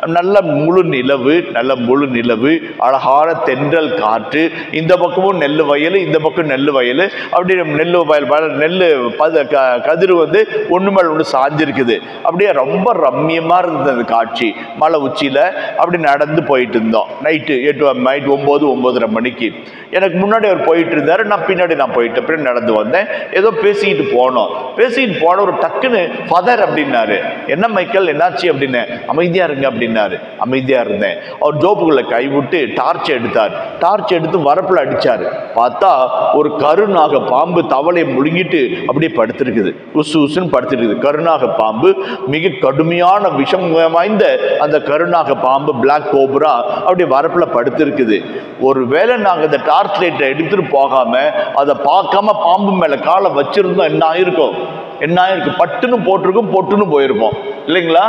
நல்ல முழு நிலவு நல்ல முழு நிலவு அழகான தென்றல் காற்று இந்த பக்கமும் நெல் வயல் இந்த பக்கம் நெல் வயல் அப்படி நெல் வயல் வயல் நெல் பத க- கதிர் வந்து ஒன்று மேல ஒன்று சாஞ்சிருக்குது அப்படியே ரொம்ப ரம்மியமாக இருந்தது அந்த காட்சி மலை உச்சியில் அப்படி நடந்து போயிட்டு இருந்தோம் நைட்டு எட்டு நைட் ஒம்பது ஒம்பதரை மணிக்கு எனக்கு முன்னாடி அவர் போயிட்டு இருந்தாரு நான் பின்னாடி நான் போயிட்டு பின்னாடி நடந்து வந்தேன் ஏதோ பேசிக்கிட்டு போனோம் பேசிக்கிட்டு போன ஒரு டக்குன்னு ஃபதர் அப்படின்னாரு என்ன மைக்கேல் என்னாச்சு அப்படின்னு அமைதியா இருங்க அப்படின்னாரு அமைதியா இருந்தேன் அவர் ஜோப்புக்குள்ள கைவிட்டு டார்ச் எடுத்தார் டார்ச் எடுத்து வரப்புல அடிச்சாரு பார்த்தா ஒரு கருநாக பாம்பு தவளையை முழுங்கிட்டு அப்படியே படுத்திருக்குது உசு உசுன்னு படுத்திருக்குது கருநாக பாம்பு மிக கடுமையான விஷம் வாய்ந்த அந்த கருநாக பாம்பு பிளாக் கோப்ரா அப்படியே வரப்புல படுத்திருக்குது ஒருவேளை நாங்க இந்த டார்ச் லைட்டை எடுத்துட்டு போகாம அதை பார்க்காம பாம்பு மேல காலை வச்சிருந்தோம் என்ன ஆயிருக்கும் என்ன ஆயிருக்கும் பட்டுன்னு போட்டிருக்கும் பொட்டுன்னு போயிருப்போம் இல்லைங்களா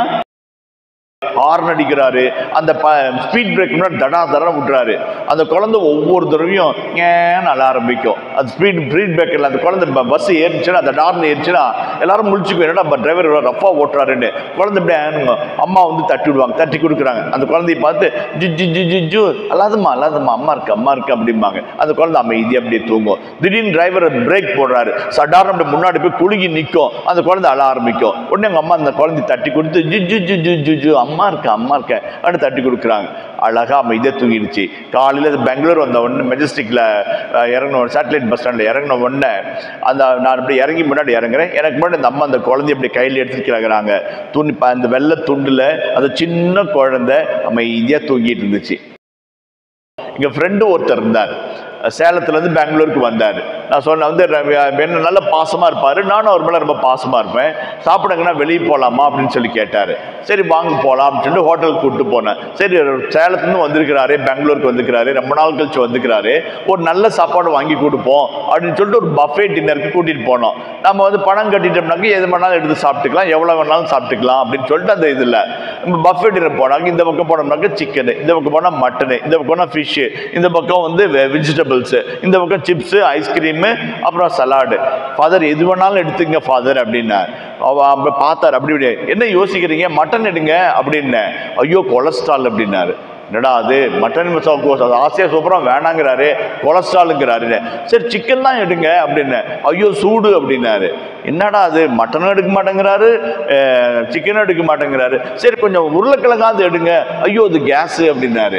ஹார்ன் அடிக்கிறாரு அந்த ஸ்பீட் பிரேக் முன்னாடி தடா தடா விட்டுறாரு அந்த குழந்தை ஒவ்வொரு தடவையும் ஏன்னு அழ ஆரம்பிக்கும் அது ஸ்பீட் ஸ்பீட் பிரேக்கரில் அந்த குழந்தை பஸ் ஏறிச்சுன்னா அந்த டார்ன் ஏறிச்சுன்னா எல்லாரும் முழிச்சுக்கும் என்னடா டிரைவர் ரஃபா ஓட்டுறாருன்னு குழந்தை இப்படி ஆனுங்க அம்மா வந்து தட்டி விடுவாங்க தட்டி கொடுக்குறாங்க அந்த குழந்தைய பார்த்து ஜு ஜு ஜு ஜு ஜு அல்லாதம்மா அல்லாதம்மா அம்மா இருக்கு அம்மா இருக்கு அப்படிம்பாங்க அந்த குழந்தை அமைதியாக அப்படியே தூங்கும் திடீர்னு டிரைவர் பிரேக் போடுறாரு சடாரம் அப்படி முன்னாடி போய் குலுங்கி நிற்கும் அந்த குழந்தை அழ ஆரம்பிக்கும் உடனே அவங்க அம்மா அந்த குழந்தை தட்டி கொடுத்து ஜு ஜு ஜு ஜு ஜு ஜு அம்மா இருக்க அம்மா இருக்க அப்படின்னு தட்டி கொடுக்குறாங்க அழகா அமைதியாக தூங்கிடுச்சு காலையில் பெங்களூர் வந்த உடனே மெஜஸ்டிக்கில் இறங்கின சேட்டலைட் பஸ் ஸ்டாண்டில் இறங்கின உடனே அந்த நான் அப்படி இறங்கி முன்னாடி இறங்குறேன் எனக்கு முன்னாடி அந்த அம்மா அந்த குழந்தைய அப்படி கையில் எடுத்துட்டு கிடக்குறாங்க துணி ப- அந்த வெள்ளை துண்டில் அந்த சின்ன குழந்தை அமைதியாக தூங்கிட்டு இருந்துச்சு எங்கள் ஃப்ரெண்டு ஒருத்தர் இருந்தார் சேலத்துலேருந்து பெங்களூருக்கு வந்தார் நான் சொன்னேன் வந்து ர- என்ன நல்ல பாசமாக இருப்பார் நானும் அவர் மேலே ரொம்ப பாசமாக இருப்பேன் சாப்பிடுங்கன்னா வெளியே போகலாமா அப்படின்னு சொல்லி கேட்டார் சரி வாங்க போகலாம் அப்படின்னு சொல்லிட்டு ஹோட்டலுக்கு கூப்பிட்டு போனேன் சரி சேலத்துலேருந்து வந்திருக்கிறாரு பெங்களூருக்கு வந்திருக்கிறாரு ரொம்ப நாள் கழிச்சு வந்திருக்கிறாரு ஒரு நல்ல சாப்பாடு வாங்கி கொடுப்போம் அப்படின்னு சொல்லிட்டு ஒரு பஃபே டின்னருக்கு கூட்டிகிட்டு போனோம் நம்ம வந்து பணம் கட்டிட்டோம்னாக்க எது வேணாலும் எடுத்து சாப்பிட்டுக்கலாம் எவ்வளோ வேணாலும் சாப்பிட்டுக்கலாம் அப்படின்னு சொல்லிட்டு அந்த இதில் நம்ம பஃபே டின்னர் போனாங்க இந்த பக்கம் போனோம்னாக்க சிக்கனு இந்த பக்கம் போனால் மட்டனு இந்த பக்கம் போனால் ஃபிஷ்ஷு இந்த பக்கம் வந்து வெஜிடபிள்ஸு இந்த பக்கம் சிப்ஸு ஐஸ்கிரீமு அப்புறம் சலாடு ஃபாதர் எது வேணாலும் எடுத்துங்க ஃபாதர் அப்படின்னார் அவ அப்ப பார்த்தார் அப்படி இப்படி என்ன யோசிக்கிறீங்க மட்டன் எடுங்க அப்படின்னேன் ஐயோ கொலஸ்ட்ரால் அப்படின்னாரு என்னடா அது மட்டன் மசாலா ஆசையாக சூப்பராக வேணாங்கிறாரு கொலஸ்ட்ராலுங்கிறாரு சரி சிக்கன் தான் எடுங்க அப்படின்னு ஐயோ சூடு அப்படின்னாரு என்னடா அது மட்டனும் எடுக்க மாட்டேங்கிறாரு சிக்கனும் எடுக்க மாட்டேங்கிறாரு சரி கொஞ்சம் உருளைக்கிழங்காவது எடுங்க ஐயோ அது கேஸு அப்படின்னாரு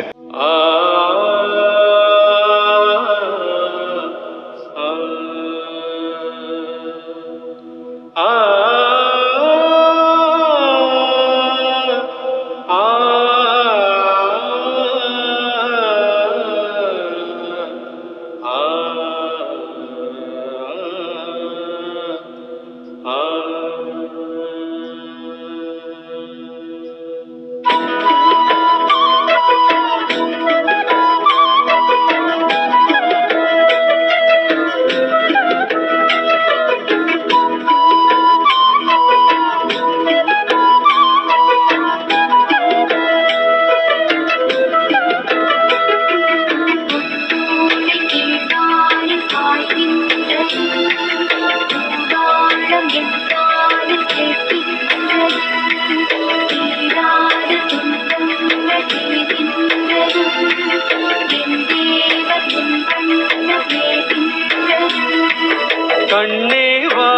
கண்ணே வா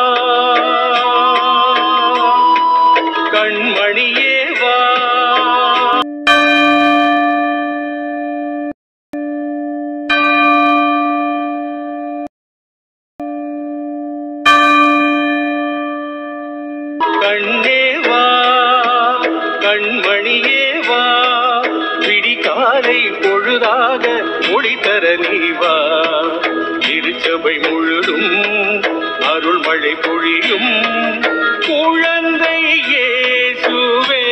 கண்மணியே வா கண்ணே வா கண்மணியே வா விடிகாலை பொழுதாக மொழிதர நீ வா திருச்சபை முழுதும் அருள்மழை பொழியும் குழந்தை இயேசுவே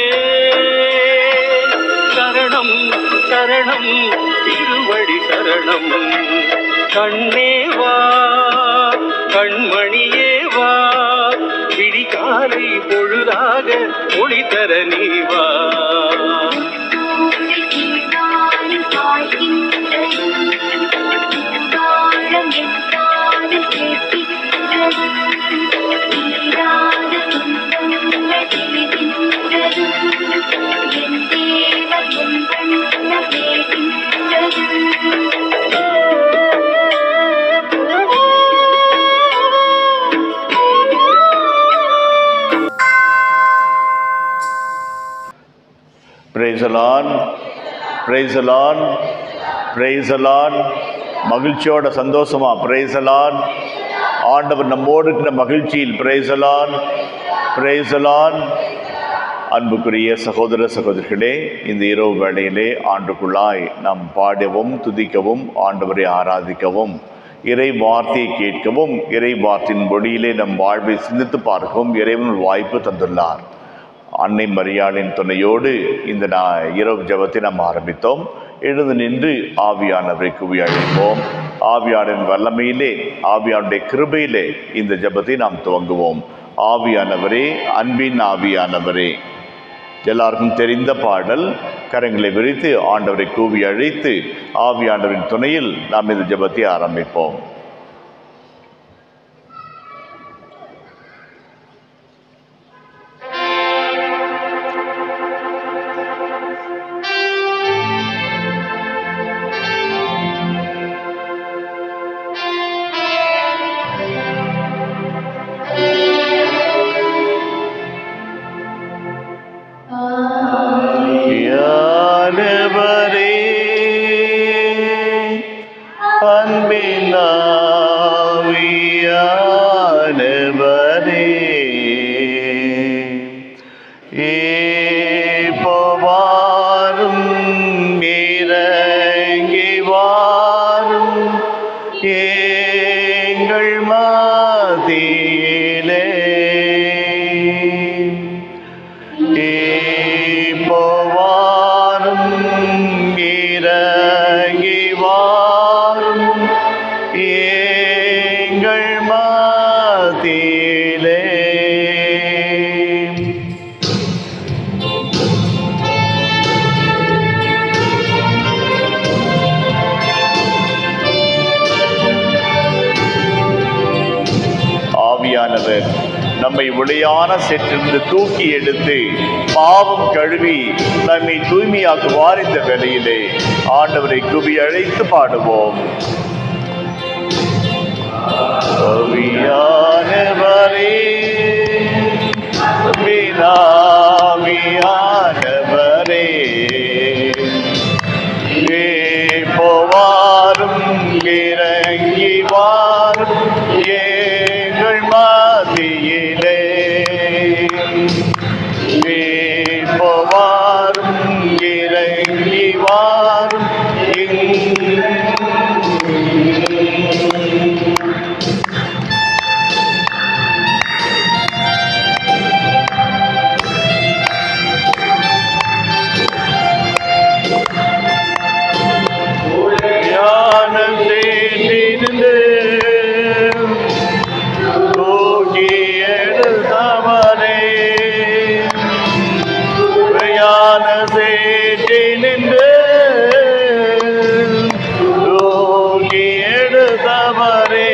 சரணம் சரணம் திருவடி சரணம் கண்ணே வா கண்மணியே வா விடிகாலை பொழுதாக மொழிதர நீ வா என் பிரேசலான் பிரேசலான் பிரேசலான் மகிழ்ச்சியோட சந்தோஷமா பிரேசலான் ஆண்டவர் நம்மோடு இருக்கிற மகிழ்ச்சியில் பிரேசலான் பிரேசலான் அன்புக்குரிய சகோதர சகோதரிகளே இந்த இரவு வேளையிலே ஆண்டுக்குள்ளாய் நாம் பாடவும் துதிக்கவும் ஆண்டவரை ஆராதிக்கவும் இறை வார்த்தையை கேட்கவும் இறை வார்த்தையின் மொழியிலே நம் வாழ்வை சிந்தித்து பார்க்கவும் இறைவன் ஒரு வாய்ப்பு தந்துள்ளார் அன்னை மரியாளின் துணையோடு இந்த நா- இரவு ஜெபத்தை நாம் ஆரம்பித்தோம் எழுந்து நின்று ஆவியானவரை குவி அழைப்போம் ஆவியானின் வல்லமையிலே ஆவியானுடைய கிருபையிலே இந்த ஜெபத்தை நாம் துவங்குவோம் ஆவியானவரே அன்பின் ஆவியானவரே எல்லாருக்கும் தெரிந்த பாடல் கரங்களை விரித்து ஆண்டவரை கூவி அழைத்து ஆவியாண்டவரின் துணையில் நாம் இந்த ஜெபத்தை ஆரம்பிப்போம் யானவரே அன்பினாவியானவரே ஏப்பவாரும் இறங்கி வாரும் எங்கள் மாதியிலே இப்போவாரும் இறங்கி வாரும் எங்கள் மத்தியிலே ஆவியானவர் நம்மை ஒளியான செற்றிருந்து தூக்கி எடுத்து பாவம் கழுவி நம்மை தூய்மையாக்குவார் இந்த வேளையிலே ஆண்டவரை குவி அழைத்து பாடுவோம் ஆவியானவரே வினாவியானவரே போவாரும் இறங்கி வாரும் எங்கள் மாதியிலே போவாரும் இறங்கி வாரும் எங்கள் ஞானம் தேடிருந்து தூக்கி எடுத்தவரே ஞான சேட்டி நின்று தூக்கி எடுத்தவரே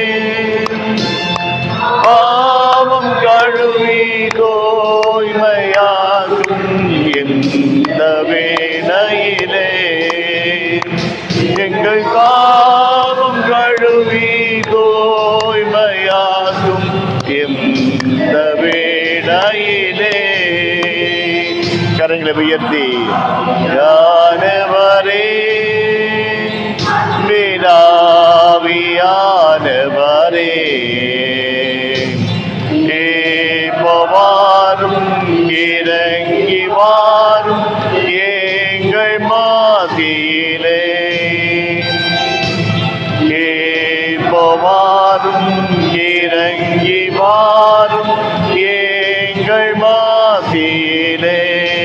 பாவம் கழுவி தோய்மையாகும் எந்த வேளையிலே எங்கள் பாவம் கழுவி தோய்மையாகும் எந்த வேளையிலே கரங்களை உயர்த்தி யானவரே மீனாவியானவரே ஏப்பவாரும் இறங்கி வாரும் எங்கள் மாதியிலே ஏப்பவாரும் இறங்கி வாரும் எங்கள் மாதியிலே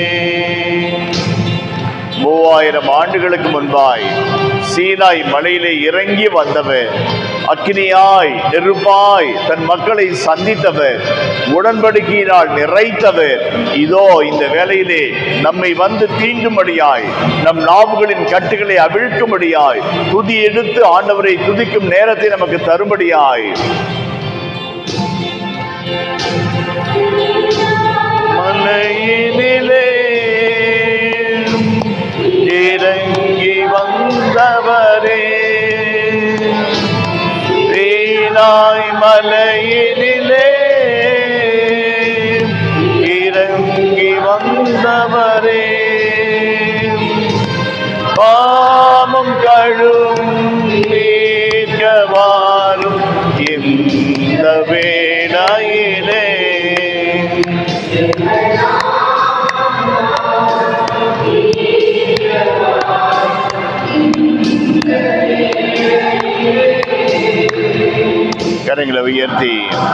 மூவாயிரம் ஆண்டுகளுக்கு முன்பாய் சீனாய் மலையிலே இறங்கி வந்தவர் அக்கினியாய் நெருப்பாய் தன் மக்களை சந்தித்தவர் உடன்படிக்கையினால் நிறைத்தவர் இதோ இந்த வேளையிலே நம்மை வந்து தீண்டும்படியாய் நம் நாவுகளின் கட்டுகளை அவிழ்க்கும்படியாய் துதி எடுத்து ஆண்டவரை துதிக்கும் நேரத்தை நமக்கு தரும்படியாய் மலையினிலே இறங்கி வந்தவரே வீணாய் மலையினிலே இறங்கி வந்தவரே கரங்களை உயர்த்தி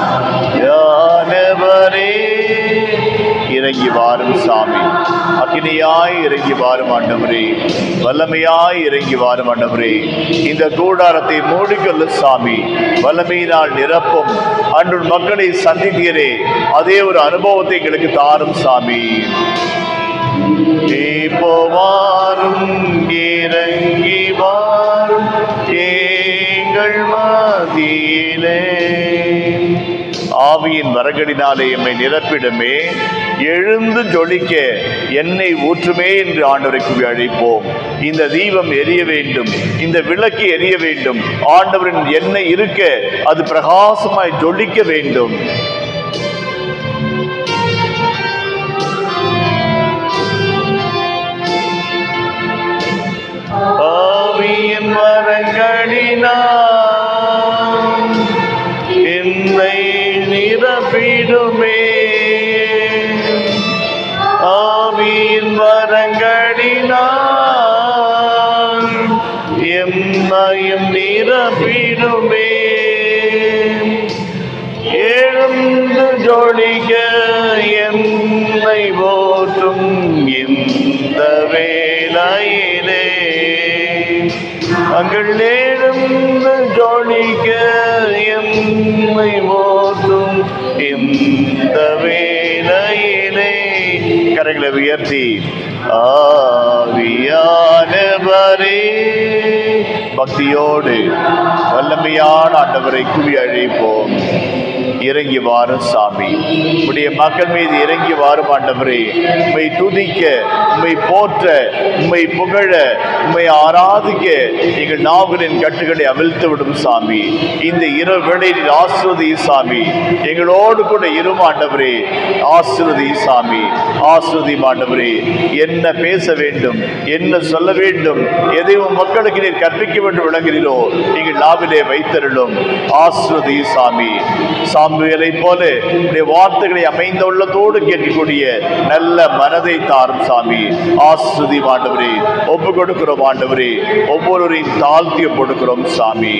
யானவரே இறங்கி வாரும் சாமி அக்னியாய் இறங்கி வாரும் ஆண்டவரே வல்லமையாய் இறங்கி வாரும் ஆண்டவரே இந்த கூடாரத்தை மூடிக்கொள்ள சாமி வல்லமையினால் நிரப்பும் அன்று மக்களை சந்தித்தீரே அதே ஒரு அனுபவத்தை எங்களுக்கு தாரும் சாமி இப்போ வாரும் இறங்கி வாரும் எங்கள் மதியிலே ஆவியின் வரகடினாலே எம்மை நிரப்பிடுமே எழுந்து ஜொலிக்க எண்ணெய் ஊற்றுமே என்று ஆண்டவருக்கு அழைப்போம் இந்த தீபம் எரிய வேண்டும் இந்த விளக்கு எரிய வேண்டும் ஆண்டவரின் எண்ணெய் இருக்க அது பிரகாசமாய் ஜொலிக்க வேண்டும் ஆவியின் வரங்களினால் என்னை நிரப்பிடுமே ஆவியின் வரங்களினால் எம்மையும் நிரப்பிடுமே எழுந்து ஜொலிக்க என்னை போற்றும் இந்த வேலையிலே அங்கள் எழுந்து ஜொலிக்க என்னை போற்றும் இந்த வேலையிலே கரைகளை உயர்த்தி ஆவியானவரே பக்தியோடு வல்லமையான ஆண்டவரை குவி அழைப்போம் இறங்கி வாரும் சாமி உடைய மக்கள் மீது இறங்கி வாரும் ஆண்டவரே உம்மை துதிக்க உம்மை போற்ற உம்மை புகழ உம்மை ஆராதிக்க எங்கள் நாவலின் கட்டுகளை அவிழ்த்து விடும் சாமி இந்த இரவு வேளையில் ஆசிரதி சாமி எங்களோடு கூட இரும் ஆண்டவரே ஆசிரதி சாமி ஆசிரதி ஆண்டவரே என்ன பேச வேண்டும் என்ன சொல்ல வேண்டும் எதையும் மக்களுக்கு நீர் கற்பிக்க வேண்டும் விளங்குகிறீரோ நீங்கள் நாவிலே வைத்தருளும் ஆசிரதி சாமி சாமுவேலை போல உடைய வார்த்தைகளை அமைந்த உள்ளத்தோடு கேட்கக்கூடிய நல்ல மனதை தாரும் சாமி ஆசிரதி ஆண்டவரே ஒப்பு கொடுக்கிறோம் ஆண்டவரே ஒவ்வொருவரையும் தாழ்த்தி கொடுக்கிறோம் சாமி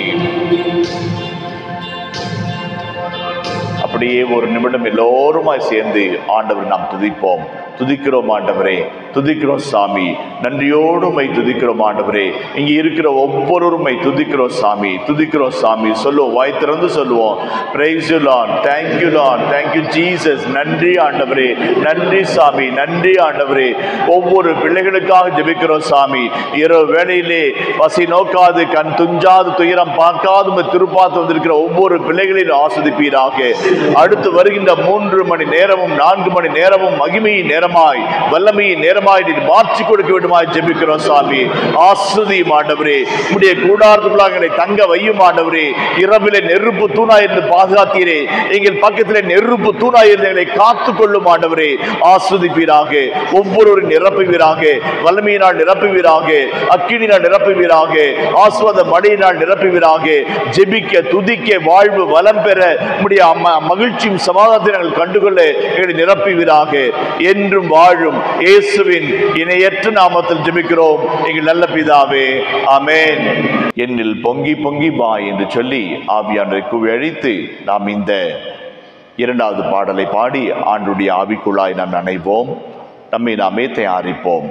அப்படியே ஒரு நிமிடம் எல்லோருமாய் சேர்ந்து ஆண்டவர் நாம் துதிப்போம் துதிக்கிறோம் ஆண்டவரே துதிக்கிறோம் சாமி நன்றியோடு உம்மை துதிக்கிறோம் ஆண்டவரே இங்கே இருக்கிற ஒவ்வொருவருமை துதிக்கிறோம் சாமி துதிக்கிறோம் சாமி சொல்லுவோம் வாய் திறந்து சொல்லுவோம் praise you lord thank you lord thank you Jesus நன்றி ஆண்டவரே நன்றி சாமி நன்றி ஆண்டவரே ஒவ்வொரு பிள்ளைகளுக்காக ஜெபிக்கிறோம் சாமி இரவு வேளையிலே பசி நோக்காது கண் துஞ்சாது துயரம் பார்க்காது உம்மை திருப்பாத்து வந்திருக்கிற ஒவ்வொரு பிள்ளைகளையும் ஆஸ்வதிப்பீராக அடுத்து வருகின்ற மூன்று மணி நேரமும் நான்கு மணி நேரமும் மகிமையின் நேரமாய் வல்லமையின் நேரமாய் நீர் மாற்றி கொடுக்க வேண்டுமாய் ஜெபிக்கிறோம் சாமி ஆஸ்வதியும் ஆண்டவரே உடைய கூடாரத்துக்குள்ளாக எங்களை தங்க வையும் ஆண்டவரே இரவிலே நெருப்பு தூணாய் இருந்து பாதுகாத்தீரே எங்கள் பக்கத்திலே நெருப்பு தூணாய் இருந்து எங்களை காத்து கொள்ளும் ஆண்டவரே ஆஸ்வதிப்பீராக ஒவ்வொருவரும் நிரப்புவீராக வல்லமையினால் நிரப்புவீராக அக்கினினால் நிரப்புவீராக ஆஸ்வாத மழையினால் நிரப்புவீராக ஜெபிக்க துதிக்க வாழ்வு வளம் பெற உடைய அம்ம மகிழ்ச்சியும் சமாதானத்தை நாங்கள் கண்டுகொள்ள எங்களை நிரப்புவீராக என்றும் வாழும் இயேசுவின் இணையற்ற நாமத்தில் ஜெபிக்கிறோம் எங்கள் நல்ல பிதாவே ஆமென் என்னில் பொங்கி பொங்கி வா என்று சொல்லி ஆவியானரை குவி அழித்து நாம் இந்த இரண்டாவது பாடலை பாடி ஆண்டுடைய ஆவிக்குள்ளாய் நாம் நனைவோம் நம்மை நாமே தயாரிப்போம்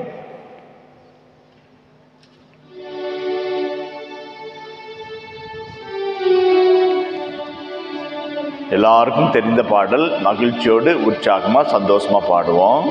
எல்லாருக்கும் தெரிந்த பாடல் மகிழ்ச்சியோடு உற்சாகமா சந்தோஷமா பாடுவோம்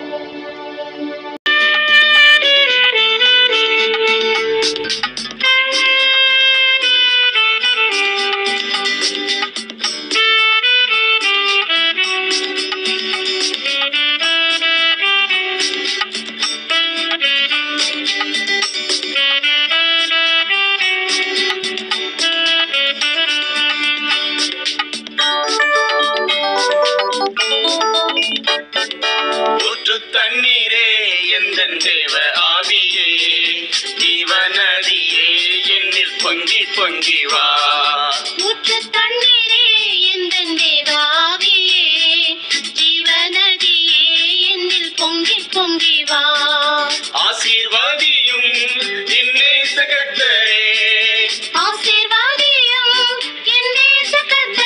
ஊற்று தண்ணீரே எந்த தேவ ஆவியே ஜீவநதியே என்னில் பொங்கி பொங்கி வா ஊற்று தண்ணீரே எந்தன் தேவாவியே ஜீவநதியே என்னில் பொங்கி பொங்கி வா ஆசீர்வாதியும் என்னை சகத்தரே ஆசீர்வாதியும் என் நேச கர்த்தரே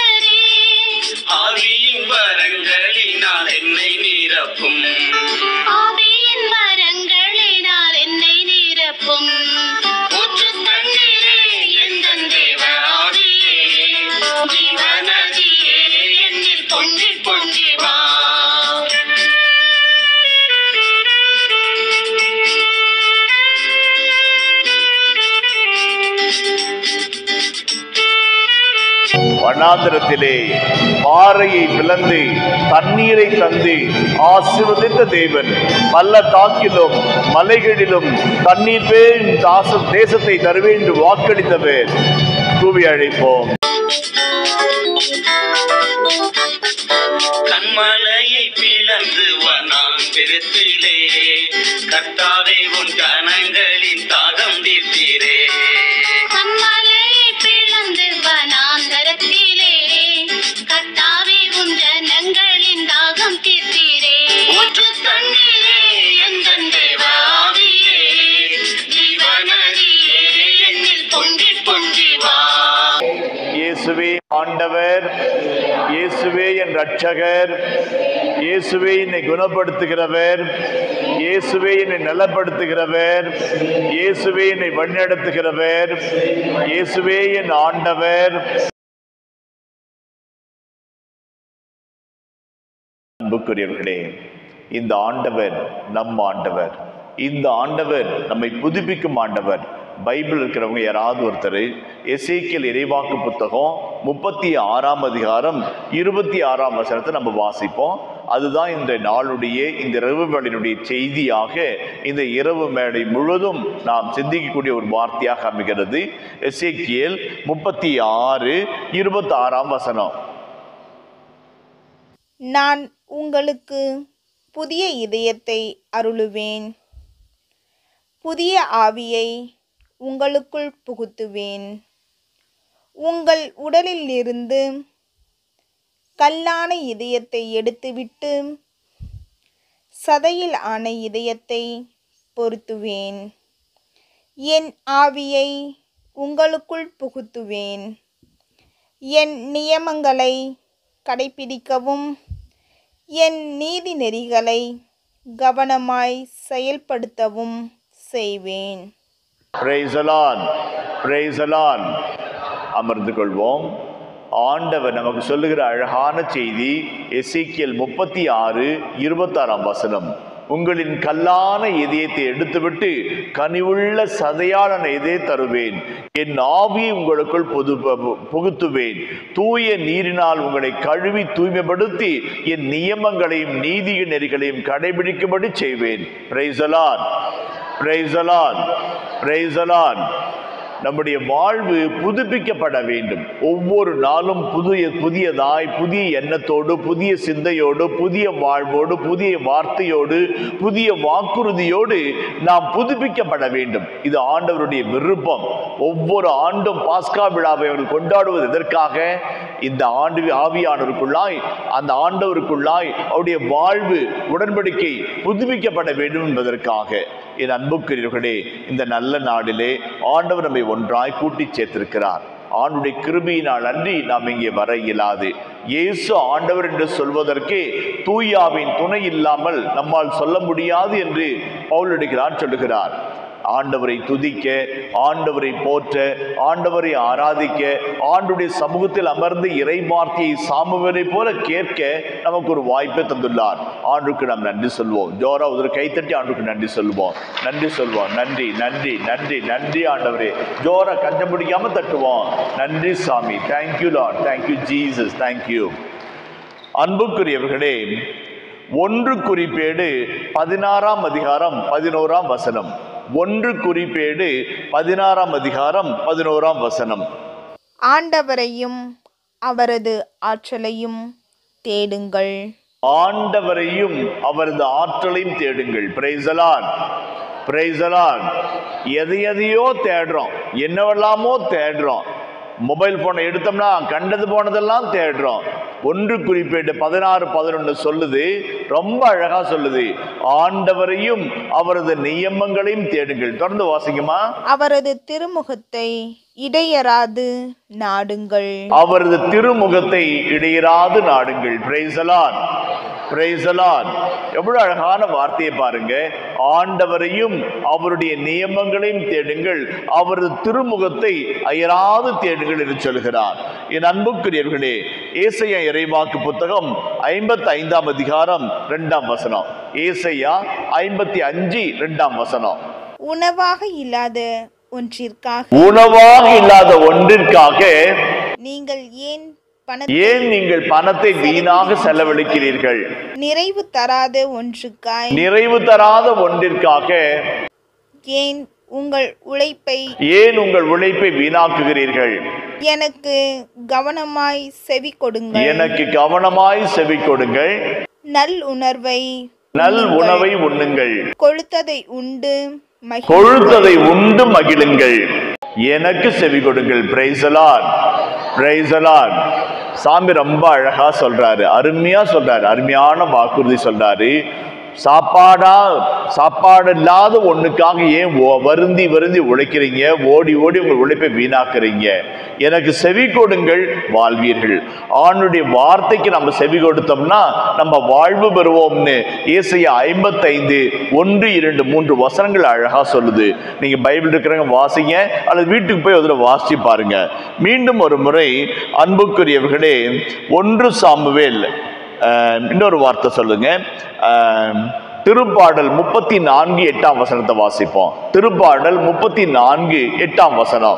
வனாந்திரத்திலே பாறையை பிளந்து தண்ணீரை தந்து ஆசீர்வதித்த தேவன் பள்ளத்தாக்கிலும் மலைகளிலும் தண்ணீர் பேர் தாச தேசத்தை தருவேன் என்று வாக்களித்தவர் கூவி அழைப்போம் கண்மலையை பிளந்து வனாந்திரத்திலே கர்த்தாவே உன் ஜனங்களின் தாகம் தீர்த்தீரே கண்மலையை பிளந்து வனாந்தரத்திலே கர்த்தாவே உன் ஜனங்களின் தாகம் தீர்த்தீரே ஊற்று தண்ணீரே எந்தன் தேவாவியே ஜீவநதியே என்னில் பொங்கி பொங்கி வா இயேசுவே ஆண்டவர் இயேசுவே என் ரட்சகர் இயேசுவே என்னை குணப்படுத்துகிறவர் இயேசுவே என்னை நலப்படுத்துகிறவர் இயேசுவே என்னை வழிநடத்துகிறவர் இயேசுவே என் ஆண்டவர் அன்புக்குரியவர்களே இந்த ஆண்டவர் நம் ஆண்டவர் இந்த ஆண்டவர் நம்மை புதுப்பிக்கும் ஆண்டவர் பைபிள் இருக்கிறவங்க யாராவது ஒருத்தர் எசேக்கியல் இறைவாக்கு புத்தகம் முப்பத்தி ஆறாம் அதிகாரம் இருபத்தி ஆறாம் வசனத்தை நம்ம வாசிப்போம் அதுதான் இந்த நாளுடைய இந்த இரவு வேளையினுடைய செய்தியாக இந்த இரவு மேடை முழுவதும் நாம் சிந்திக்கக்கூடிய ஒரு வார்த்தையாக அமைகிறது எசேக்கியல் முப்பத்தி ஆறு இருபத்தி ஆறாம் வசனம் நான் உங்களுக்கு புதிய இதயத்தை அருளுவேன் புதிய ஆவியை உங்களுக்குள் புகுத்துவேன் உங்கள் உடலில் இருந்து கல்லான இதயத்தை எடுத்துவிட்டு சதையில் ஆன இதயத்தை பொருத்துவேன் என் ஆவியை உங்களுக்குள் புகுத்துவேன் என் நியமங்களை கடைப்பிடிக்கவும் என் நீதி நெறிகளை கவனமாய் செயல்படுத்தவும் செய்வேன் பிரைசலான் பிரைசலான் அமர்ந்து கொள்வோம் ஆண்டவர் நமக்கு சொல்லுகிற அழகான செய்தி எசேக்கியல் முப்பத்தி ஆறு இருபத்தாறாம் வசனம் உங்களின் கல்லான இதயத்தை எடுத்துவிட்டு கனிவுள்ள சதையான இதய தருவேன் என் ஆவியை உங்களுக்குள் புது பு- புகுத்துவேன் தூய நீரினால் உங்களை கழுவி தூய்மைப்படுத்தி என் நியமங்களையும் நீதி நெறிகளையும் கடைபிடிக்கும்படி செய்வேன் பிரைசலான் பிரைசலான் பிரைசலான் நம்முடைய வாழ்வு புதுப்பிக்கப்பட வேண்டும் ஒவ்வொரு நாளும் புதிய புதியதாய் புதிய எண்ணத்தோடு புதிய சிந்தையோடு புதிய வாழ்வோடு புதிய வார்த்தையோடு புதிய வாக்குறுதியோடு நாம் புதுப்பிக்கப்பட வேண்டும் இது ஆண்டவருடைய விருப்பம் ஒவ்வொரு ஆண்டும் பாஸ்கா விழாவை அவர்கள் கொண்டாடுவது எதற்காக இந்த ஆண்டு ஆவியானவருக்குள்ளாய் அந்த ஆண்டவருக்குள்ளாய் அவருடைய வாழ்வு உடன்படிக்கை புதுப்பிக்கப்பட வேண்டும் என்பதற்காக என் அன்புக்குரியவர்களே இந்த நல்ல நாளிலே ஆண்டவர் நம்மை ஒன்றாய் கூட்டிச் சேர்த்திருக்கிறார் ஆண்டுடைய கிருபையினால் அன்றி நாம் இங்கே வர இயலாது இயேசு ஆண்டவர் என்று சொல்வதற்கே தூயாவின் துணை இல்லாமல் நம்மால் சொல்ல முடியாது என்று பவுல் எடுக்கிறார் சொல்லுகிறார் ஆண்டவரை துதிக்க ஆண்டவரை போற்ற ஆண்டவரை ஆராதிக்க ஆண்டுடைய சமூகத்தில் அமர்ந்து இறை வார்த்தையை சாமுவரை போல கேட்க நமக்கு ஒரு வாய்ப்பை தந்துள்ளார் ஆண்டுக்கு நாம் நன்றி சொல்வோம் ஜோரா ஒரு கைத்தட்டி ஆண்டுக்கு நன்றி சொல்வோம் நன்றி சொல்வோம் நன்றி நன்றி நன்றி நன்றி ஆண்டவரே ஜோரா கஞ்சம் பிடிக்காம தட்டுவோம் நன்றி சாமி thank you Lord thank you Jesus thank you அன்புக்குரியவர்களே ஒன்று குறிப்பேடு பதினாறாம் அதிகாரம் பதினோராம் வசனம் ஒன்று குறிப்பேடு பதினாறாம் அதிகாரம் பதினோராம் வசனம் ஆண்டவரையும் அவரது ஆற்றலையும் தேடுங்கள் ஆண்டவரையும் அவரது ஆற்றலையும் தேடுங்கள் பிரைசலான் பிரைசலான் எதை எதையோ தேடுறோம் என்னவெல்லாமோ தேடுறோம் மொபைல் போனை எடுத்தோம்னா கண்டது போனதெல்லாம் தேடுறோம் ஒன்று குறிப்பேட்டு பதினாறு பதினொன்று சொல்லுது ரொம்ப அழகா சொல்லுது ஆண்டவரையும் அவரது நியமங்களையும் தேடுங்கள் தொடர்ந்து வாசிங்கம்மா அவரது திருமுகத்தை இடையராது நாடுங்கள் அவரது திருமுகத்தை இடையராது நாடுங்கள் பிரைசலான் பிரைசலான் எவ்வளவு அழகான வார்த்தையை பாருங்க ஆண்டவரையும் அவருடைய நியமங்களையும் தேடுங்கள் அவரது திருமுகத்தை அயராது தேடுங்கள் என்று சொல்கிறார் என் அன்புக்குரியவர்களே ஏசையா இறைவாக்கு புத்தகம் ஐம்பத்தி ஐந்தாம் அதிகாரம் இரண்டாம் வசனம் ஏசையா ஐம்பத்தி அஞ்சு இரண்டாம் வசனம் உணவாக இல்லாத ஒன்றிற்காக உணவாக இல்லாத ஒன்றிற்காக நீங்கள் ஏன் பண ஏன் நீங்கள் பணத்தை வீணாக செலவழிக்கிறீர்கள் நிறைவு தராத ஒன்றுக்காய் நிறைவு தராத ஒன்றிற்காக ஏன் உங்கள் உழைப்பை ஏன் உங்கள் உழைப்பை வீணாக்குகிறீர்கள் எனக்கு கவனமாய் செவி கொடுங்கள் எனக்கு கவனமாய் செவி கொடுங்கள் நல் உணர்வை நல் உணவை உண்ணுங்கள் கொழுத்ததை உண்டு மகி கொழுத்ததை உண்டு மகிழுங்கள் எனக்கு செவி கொடுங்கள் பிரைசலான் பிரைசலான் சாமி ரொம்ப அழகா சொல்றாரு அருமையா சொல்றாரு அருமையான வாக்குறுதி சொல்றாரு சாப்பாடா சாப்பாடு இல்லாத ஒண்ணுக்காக ஏன் ஓ- வருந்தி வருந்தி உழைக்கிறீங்க ஓடி ஓடி உங்கள் உழைப்பை வீணாக்குறீங்க எனக்கு செவி கொடுங்கள் வாழ்வீர்கள் ஆணுடைய வார்த்தைக்கு நம்ம செவி கொடுத்தோம்னா நம்ம வாழ்வு பெறுவோம்னு ஏசையா ஐம்பத்தைந்து ஒன்று இரண்டு மூன்று வசனங்கள் அழகா சொல்லுது நீங்க பைபிள் இருக்கிறவங்க வாசிங்க அல்லது வீட்டுக்கு போய் அதில் வாசிச்சு பாருங்க மீண்டும் ஒரு முறை அன்புக்குரியவர்களே ஒன்று சாமுவேல் அஹ், இன்னொரு வார்த்தை சொல்லுங்க அஹ், திருப்பாடல் முப்பத்தி நான்கு எட்டாம் வசனத்தை வாசிப்போம் திருப்பாடல் முப்பத்தி நான்கு எட்டாம் வசனம்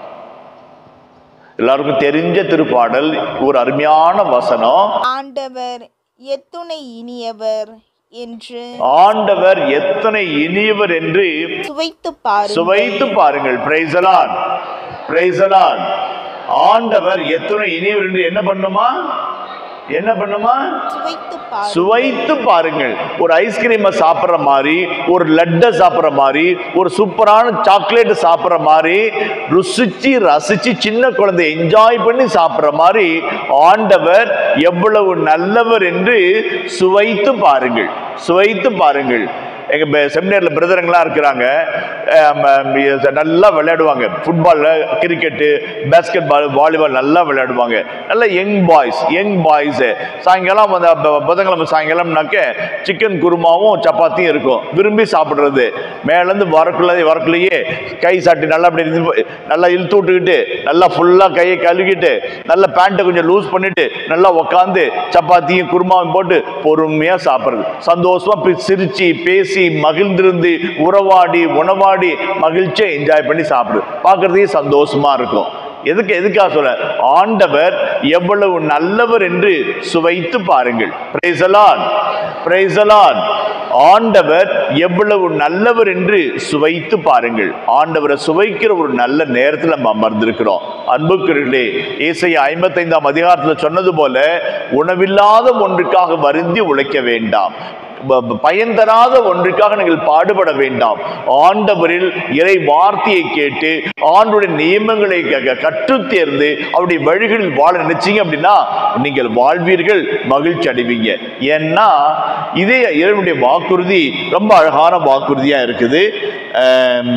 எல்லாருக்கும் தெரிஞ்ச திருப்பாடல் ஒரு அருமையான வசனம் ஆண்டவர் எத்துணை இனியவர் என்று ஆண்டவர் எத்தனை இனியவர் என்று சுவைத்து பாரு சுவைத்து பாருங்கள் பிரைசலான் பிரைசலான் ஆண்டவர் எத்தனை இனியவர் என்று என்ன பண்ணுமா என்ன பண்ணுமா சுவைத்து பாரு சுவைத்து பாருங்கள் ஒரு ஐஸ்கிரீமை சாப்பிட்ற மாதிரி ஒரு லட்டை சாப்பிட்ற மாதிரி ஒரு சூப்பரான சாக்லேட் சாப்பிட்ற மாதிரி ருசிச்சு ரசிச்சு சின்ன குழந்தை என்ஜாய் பண்ணி சாப்பிட்ற மாதிரி ஆண்டவர் எவ்வளவு நல்லவர் என்று சுவைத்து பாருங்கள் சுவைத்து பாருங்கள் எங்க செமினார்ல பிரதருங்களாம் இருக்கிறாங்க அஹ் ம- நல்லா விளையாடுவாங்க ஃபுட்பாலில் கிரிக்கெட்டு பேஸ்கெட் பால் வாலிபால் நல்லா விளையாடுவாங்க நல்ல யங் பாய்ஸ் யங் பாய்ஸ் சாயங்காலம் அந்த ப- புதன்கிழமை சாயங்காலம்னாக்க சிக்கன் குருமாவும் சப்பாத்தியும் இருக்கும் விரும்பி சாப்பிட்றது மேலேருந்து வரக்குள்ள வரக்குள்ளேயே கை சாட்டி நல்லா அப்படி இது- நல்லா இழுத்து விட்டுக்கிட்டு நல்லா ஃபுல்லாக கையை கழுவிக்கிட்டு நல்லா பேண்ட்டை கொஞ்சம் லூஸ் பண்ணிட்டு நல்லா உக்காந்து சப்பாத்தியும் குருமாவும் போட்டு பொறுமையாக சாப்பிட்றது சந்தோஷமா பி- சிரிச்சு பேசி மகிழ்ந்திருந்து உறவாடி உணவாடி மகிழ்ச்சியை என்ஜாய் பண்ணி சாப்பிடு பார்க்கறதுக்கே சந்தோஷமா இருக்கும் எதுக்கு எதுக்காக சொல்ல ஆண்டவர் எவ்வளவு நல்லவர் என்று சுவைத்து பாருங்கள் பிரைசலான் பிரைசலான் ஆண்டவர் எவ்வளவு நல்லவர் என்று சுவைத்து பாருங்கள் ஆண்டவரை சுவைக்கிற ஒரு நல்ல நேரத்தில் நம்ம அமர்ந்திருக்கிறோம் அன்புக்குரியர்களே ஏசையா ஐம்பத்தைந்தாம் அதிகாரத்தில் சொன்னது போல உணவில்லாத ஒன்றுக்காக வருந்தி உழைக்க வேண்டாம் ப- ப- பயன் தராத ஒன்றுக்காக நீங்கள் பாடுபட வேண்டாம் ஆண்டவரில் இறை வார்த்தையை கேட்டு ஆண்டுடைய நியமங்களை க- க- கற்றுத் தேர்ந்து அவருடைய வழிகளில் வாழ நினைச்சீங்க அப்படின்னா நீங்கள் வாழ்வீர்கள் மகிழ்ச்சி அடைவீங்க ஏன்னா இதே இறைவனுடைய வாக்குறுதி ரொம்ப அழகான வாக்குறுதியா இருக்குது ஆம்,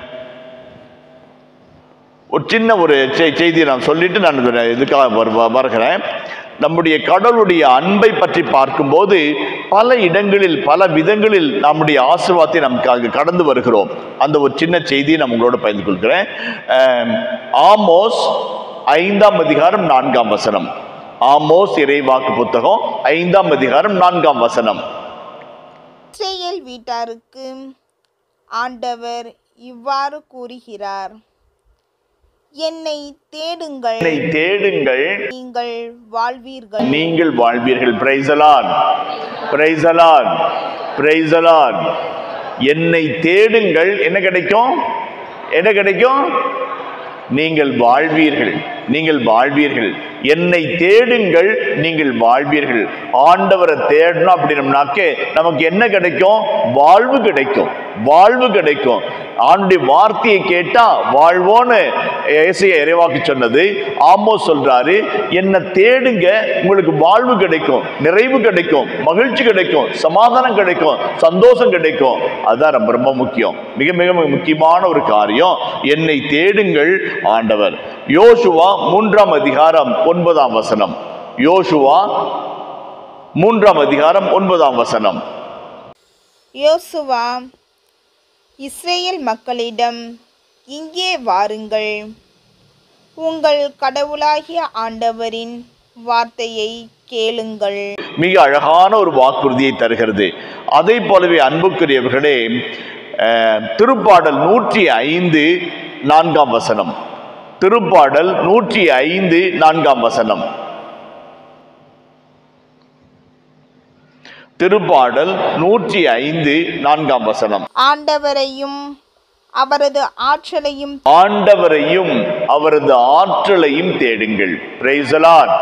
ஒரு சின்ன ஒரு செ- செய்தியை நான் சொல்லிட்டு நான் இதுல இதுக்காக வரு- வ- வருகிறேன் நம்முடைய கடவுளுடைய அன்பை பற்றி பார்க்கும்போது பல இடங்களில் பல விதங்களில் நம்முடைய ஆசீர்வாதத்தை நமக்கு கடந்து வருகிறோம் அந்த ஒரு சின்ன செய்தியை நான் உங்களோட பகிர்ந்து கொள்கிறேன் ஆம், ஆமோஸ் ஐந்தாம் அதிகாரம் நான்காம் வசனம் ஆமோஸ் இறைவாக்கு புத்தகம் ஐந்தாம் அதிகாரம் நான்காம் வசனம் இஸ்ரேல் வீட்டாருக்கு ஆண்டவர் இவ்வாறு கூறுகிறார் என்னை தேடுங்கள் என்னை தேடுங்கள் நீங்கள் வாழ்வீர்கள் நீங்கள் வாழ்வீர்கள் பிரைசலான் பிரைசலான் பிரைசலான் என்னை தேடுங்கள் என்ன கிடைக்கும் என்ன கிடைக்கும் நீங்கள் வாழ்வீர்கள் நீங்கள் வாழ்வீர்கள் என்னை தேடுங்கள் நீங்கள் வாழ்வீர்கள் ஆண்டவரை தேடணும் அப்படின்னம்னாக்கே நமக்கு என்ன கிடைக்கும் வாழ்வு கிடைக்கும் வாழ்வு கிடைக்கும் ஆண்டுடைய வார்த்தையை கேட்டா வாழ்வோன்னு ஏசைய இறைவாக்கு சொன்னது ஆமோ சொல்றாரு என்ன தேடுங்க உங்களுக்கு வாழ்வு கிடைக்கும் நிறைவு கிடைக்கும் மகிழ்ச்சி கிடைக்கும் சமாதானம் கிடைக்கும் சந்தோஷம் கிடைக்கும் அதுதான் ரொம்ப ரொம்ப முக்கியம் மிக மிக மிக முக்கியமான ஒரு காரியம் என்னை தேடுங்கள் ஆண்டவர் யோசுவா மூன்றாம் அதிகாரம் ஒன்பதாம் வசனம் யோசுவா மூன்றாம் அதிகாரம் ஒன்பதாம் வசனம் யோசுவா இஸ்ரேல் மக்களிடம் இங்கே வாருங்கள் உங்கள் கடவுளாகிய ஆண்டவரின் வார்த்தையை கேளுங்கள் மிக அழகான ஒரு வாக்குறுதியை தருகிறது அதை போலவே அன்புக்குரியவர்களே அஹ், திருப்பாடல் நூற்றி ஐந்து நான்காம் வசனம் திருப்பாடல் நூற்றி ஐந்து நான்காம் வசனம் திருப்பாடல் நூற்றி ஐந்து நான்காம் வசனம் ஆண்டவரையும் அவரது ஆற்றலையும் ஆண்டவரையும் அவரது ஆற்றலையும் தேடுங்கள் பிரைசலான்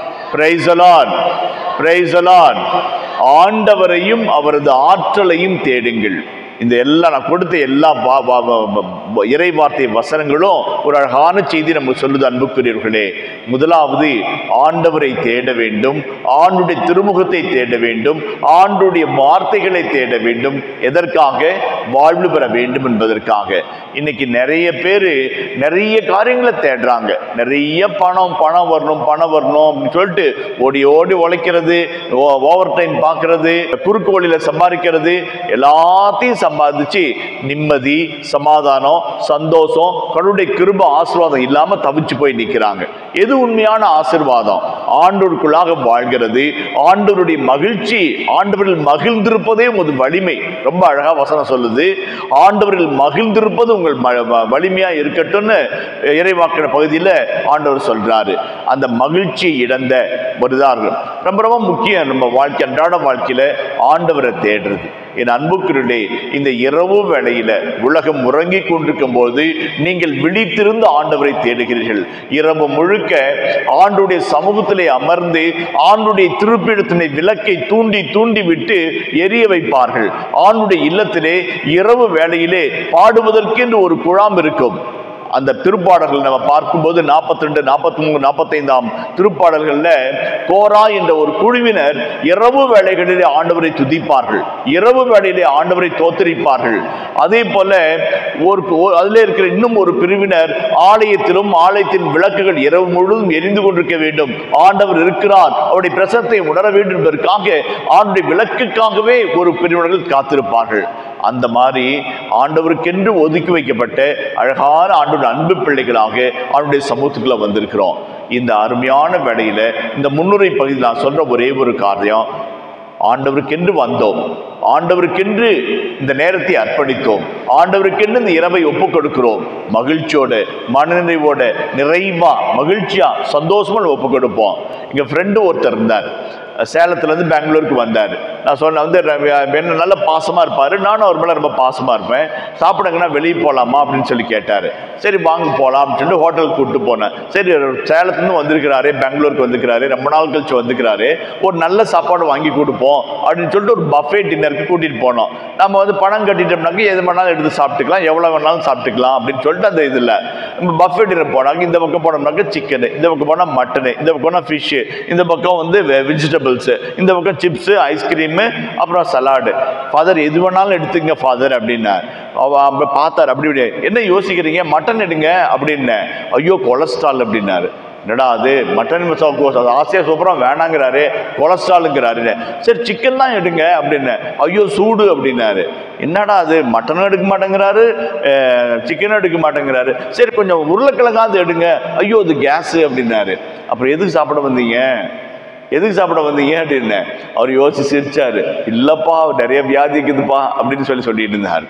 பிரைசலான் பிரைசலான் ஆண்டவரையும் அவரது ஆற்றலையும் தேடுங்கள் இந்த எல்லா நான் கொடுத்த எல்லா வா- வா- வா- வா- இறை வார்த்தை வசனங்களும் ஒரு அழகான செய்தி நமக்கு சொல்லுது அன்புக்குரியவர்களே முதலாவது ஆண்டவரை தேட வேண்டும் ஆண்டுடைய திருமுகத்தை தேட வேண்டும் ஆண்டுடைய வார்த்தைகளை தேட வேண்டும் எதற்காக வாழ்வு பெற வேண்டும் என்பதற்காக இன்னைக்கு நிறைய பேர் நிறைய காரியங்களை தேடுறாங்க நிறைய பணம் பணம் வரணும் பணம் வரணும் அப்படின்னு சொல்லிட்டு ஓடி ஓடி உழைக்கிறது ஓவர் டைம் பார்க்கறது குறுக்கு வழியில சம்பாதிக்கிறது எல்லாத்தையும் சம்பாதிச்சு நிம்மதி சமாதானம் சந்தோஷம் கடவுளுடைய கிருப ஆசீர்வாதம் இல்லாம தவிச்சு போய் நிக்கிறாங்க எது உண்மையான ஆசீர்வாதம் ஆண்டோருக்குள்ளாக வாழ்கிறது ஆண்டவருடைய மகிழ்ச்சி ஆண்டவரில் மகிழ்ந்திருப்பதே உமது வலிமை ரொம்ப அழகா வசனம் சொல்லுது ஆண்டவரில் மகிழ்ந்திருப்பது உங்கள் ம- வ- வலிமையா இருக்கட்டும்னு இறைவாக்கின பகுதியில் ஆண்டவர் சொல்றாரு அந்த மகிழ்ச்சி இழந்த ஒரு இதா இருக்கும் ரொம்ப ரொம்ப முக்கியம் நம்ம வாழ்க்கை அன்றாட வாழ்க்கையில ஆண்டவரை தேடுறது என் அன்புக்குருளே இந்த இரவு வேளையில உலகம் உறங்கிக் கொண்டிருக்கும் போது நீங்கள் விழித்திருந்து ஆண்டவரை தேடுகிறீர்கள் இரவு முழுக்க ஆண்டுடைய சமூகத்திலே அமர்ந்து ஆண்டுடைய திருப்பிடத்தினை விளக்கை தூண்டி தூண்டி விட்டு எரிய வைப்பார்கள் ஆண்டுடைய இல்லத்திலே இரவு வேளையிலே பாடுவதற்கென்று ஒரு குழாம் இருக்கும் அந்த திருப்பாடல்கள் நம்ம பார்க்கும்போது நாற்பத்தி ரெண்டு நாற்பத்தி மூணு நாற்பத்தைந்தாம் திருப்பாடல்கள்ல கோரா என்ற ஒரு குழுவினர் இரவு வேளைகளிலே ஆண்டவரை துதிப்பார்கள் இரவு வேளையிலே ஆண்டவரை தோத்தரிப்பார்கள் அதே போல ஒரு ஒரு- அதிலே இருக்கிற இன்னும் ஒரு பிரிவினர் ஆலயத்திலும் ஆலயத்தின் விளக்குகள் இரவு முழுவதும் எரிந்து கொண்டிருக்க வேண்டும் ஆண்டவர் இருக்கிறார் அவருடைய பிரசத்தை உணர வேண்டும் என்பதற்காக ஆண்டுடைய விளக்குக்காகவே ஒரு பிரிவினர்கள் காத்திருப்பார்கள் அந்த மாதிரி ஆண்டவருக்கென்று ஒதுக்கி வைக்கப்பட்ட அழகான ஆண்டோட அன்பு பிள்ளைகளாக ஆண்டுடைய சமூகத்துக்குள்ள வந்திருக்கிறோம் இந்த அருமையான வேளையில இந்த முன்னுரை பகுதியில் நான் சொல்ற ஒரே ஒரு காரியம் ஆண்டவருக்கென்று வந்தோம் ஆண்டவருக்கென்று இந்த நேரத்தை அர்ப்பணித்தோம் ஆண்டவருக்கென்று இந்த இரவை ஒப்புக் கொடுக்கிறோம் மகிழ்ச்சியோட மனநிறைவோட நிறைவா மகிழ்ச்சியா சந்தோஷமா ஒப்புக் கொடுப்போம் எங்க ஃப்ரெண்டு ஒருத்தர் இருந்தார் சேலத்துல இருந்து பெங்களூருக்கு வந்தார் நான் சொன்னேன் வந்து ர- என்ன நல்ல பாசமா இருப்பாரு நானும் அவர் மேல ரொம்ப பாசமா இருப்பேன் சாப்பிடுங்கன்னா வெளியே போலாமா அப்படின்னு சொல்லி கேட்டாரு சரி வாங்க போலாம் அப்படின்னு சொல்லிட்டு ஹோட்டலுக்கு கூப்பிட்டு போனேன் சரி சேலத்துல இருந்து வந்திருக்கிறாரு பெங்களூருக்கு வந்திருக்கிறாரு ரொம்ப நாள் கழிச்சு வந்திருக்கிறாரு ஒரு நல்ல சாப்பாடு வாங்கி கொடுப்போம் அப்படின்னு சொல்லிட்டு ஒரு பஃபே டின்னருக்கு கூட்டிட்டு போனோம் நம்ம வந்து பணம் கட்டிட்டோம்னாக்க எது வேணாலும் எடுத்து சாப்பிட்டுக்கலாம் எவ்வளவு வேணாலும் சாப்பிட்டுக்கலாம் அப்படின்னு சொல்லிட்டு அந்த இதுல நம்ம பஃபே டின்னர் போனாங்க இந்த பக்கம் போனோம்னாக்க சிக்கனு இந்த பக்கம் போனா மட்டனு இந்த பக்கம் போனா ஃபிஷ்ஷு இந்த பக்கம் வந்து வெஜிடபிள்ஸ் இந்த பக்கம் சிப்ஸ் ஐஸ்கிரீமு அப்புறம் சலாடு ஃபாதர் எது வேணாலும் எடுத்துங்க ஃபாதர் அப்படின்னார் அவ அப்ப பார்த்தார் அப்படி இப்படி என்ன யோசிக்கிறீங்க மட்டன் எடுங்க அப்படின்னேன் ஐயோ கொலஸ்ட்ரால் அப்படின்னாரு என்னடா அது மட்டன் மசாலா ஆசையா சூப்பரம் வேணாங்கிறாரு கொலஸ்ட்ராலுங்கிறாரு சரி சிக்கன் தான் எடுங்க அப்படின்னு ஐயோ சூடு அப்படின்னாரு என்னடா அது மட்டனும் எடுக்க மாட்டேங்கிறாரு சிக்கனும் எடுக்க மாட்டேங்கிறாரு சரி கொஞ்சம் உருளைக்கிழங்காவது எடுங்க ஐயோ அது கேஸ் அப்படின்னாரு அப்புறம் எதுக்கு சாப்பிட வந்தீங்க எதுக்கு சாப்பிட வந்தீங்க அப்படின்னு அவர் யோசிச்சு சிரிச்சாரு இல்லப்பா நிறைய வியாதி இருக்குதுப்பா அப்படின்னு சொல்லி சொல்லிட்டு இருந்தார்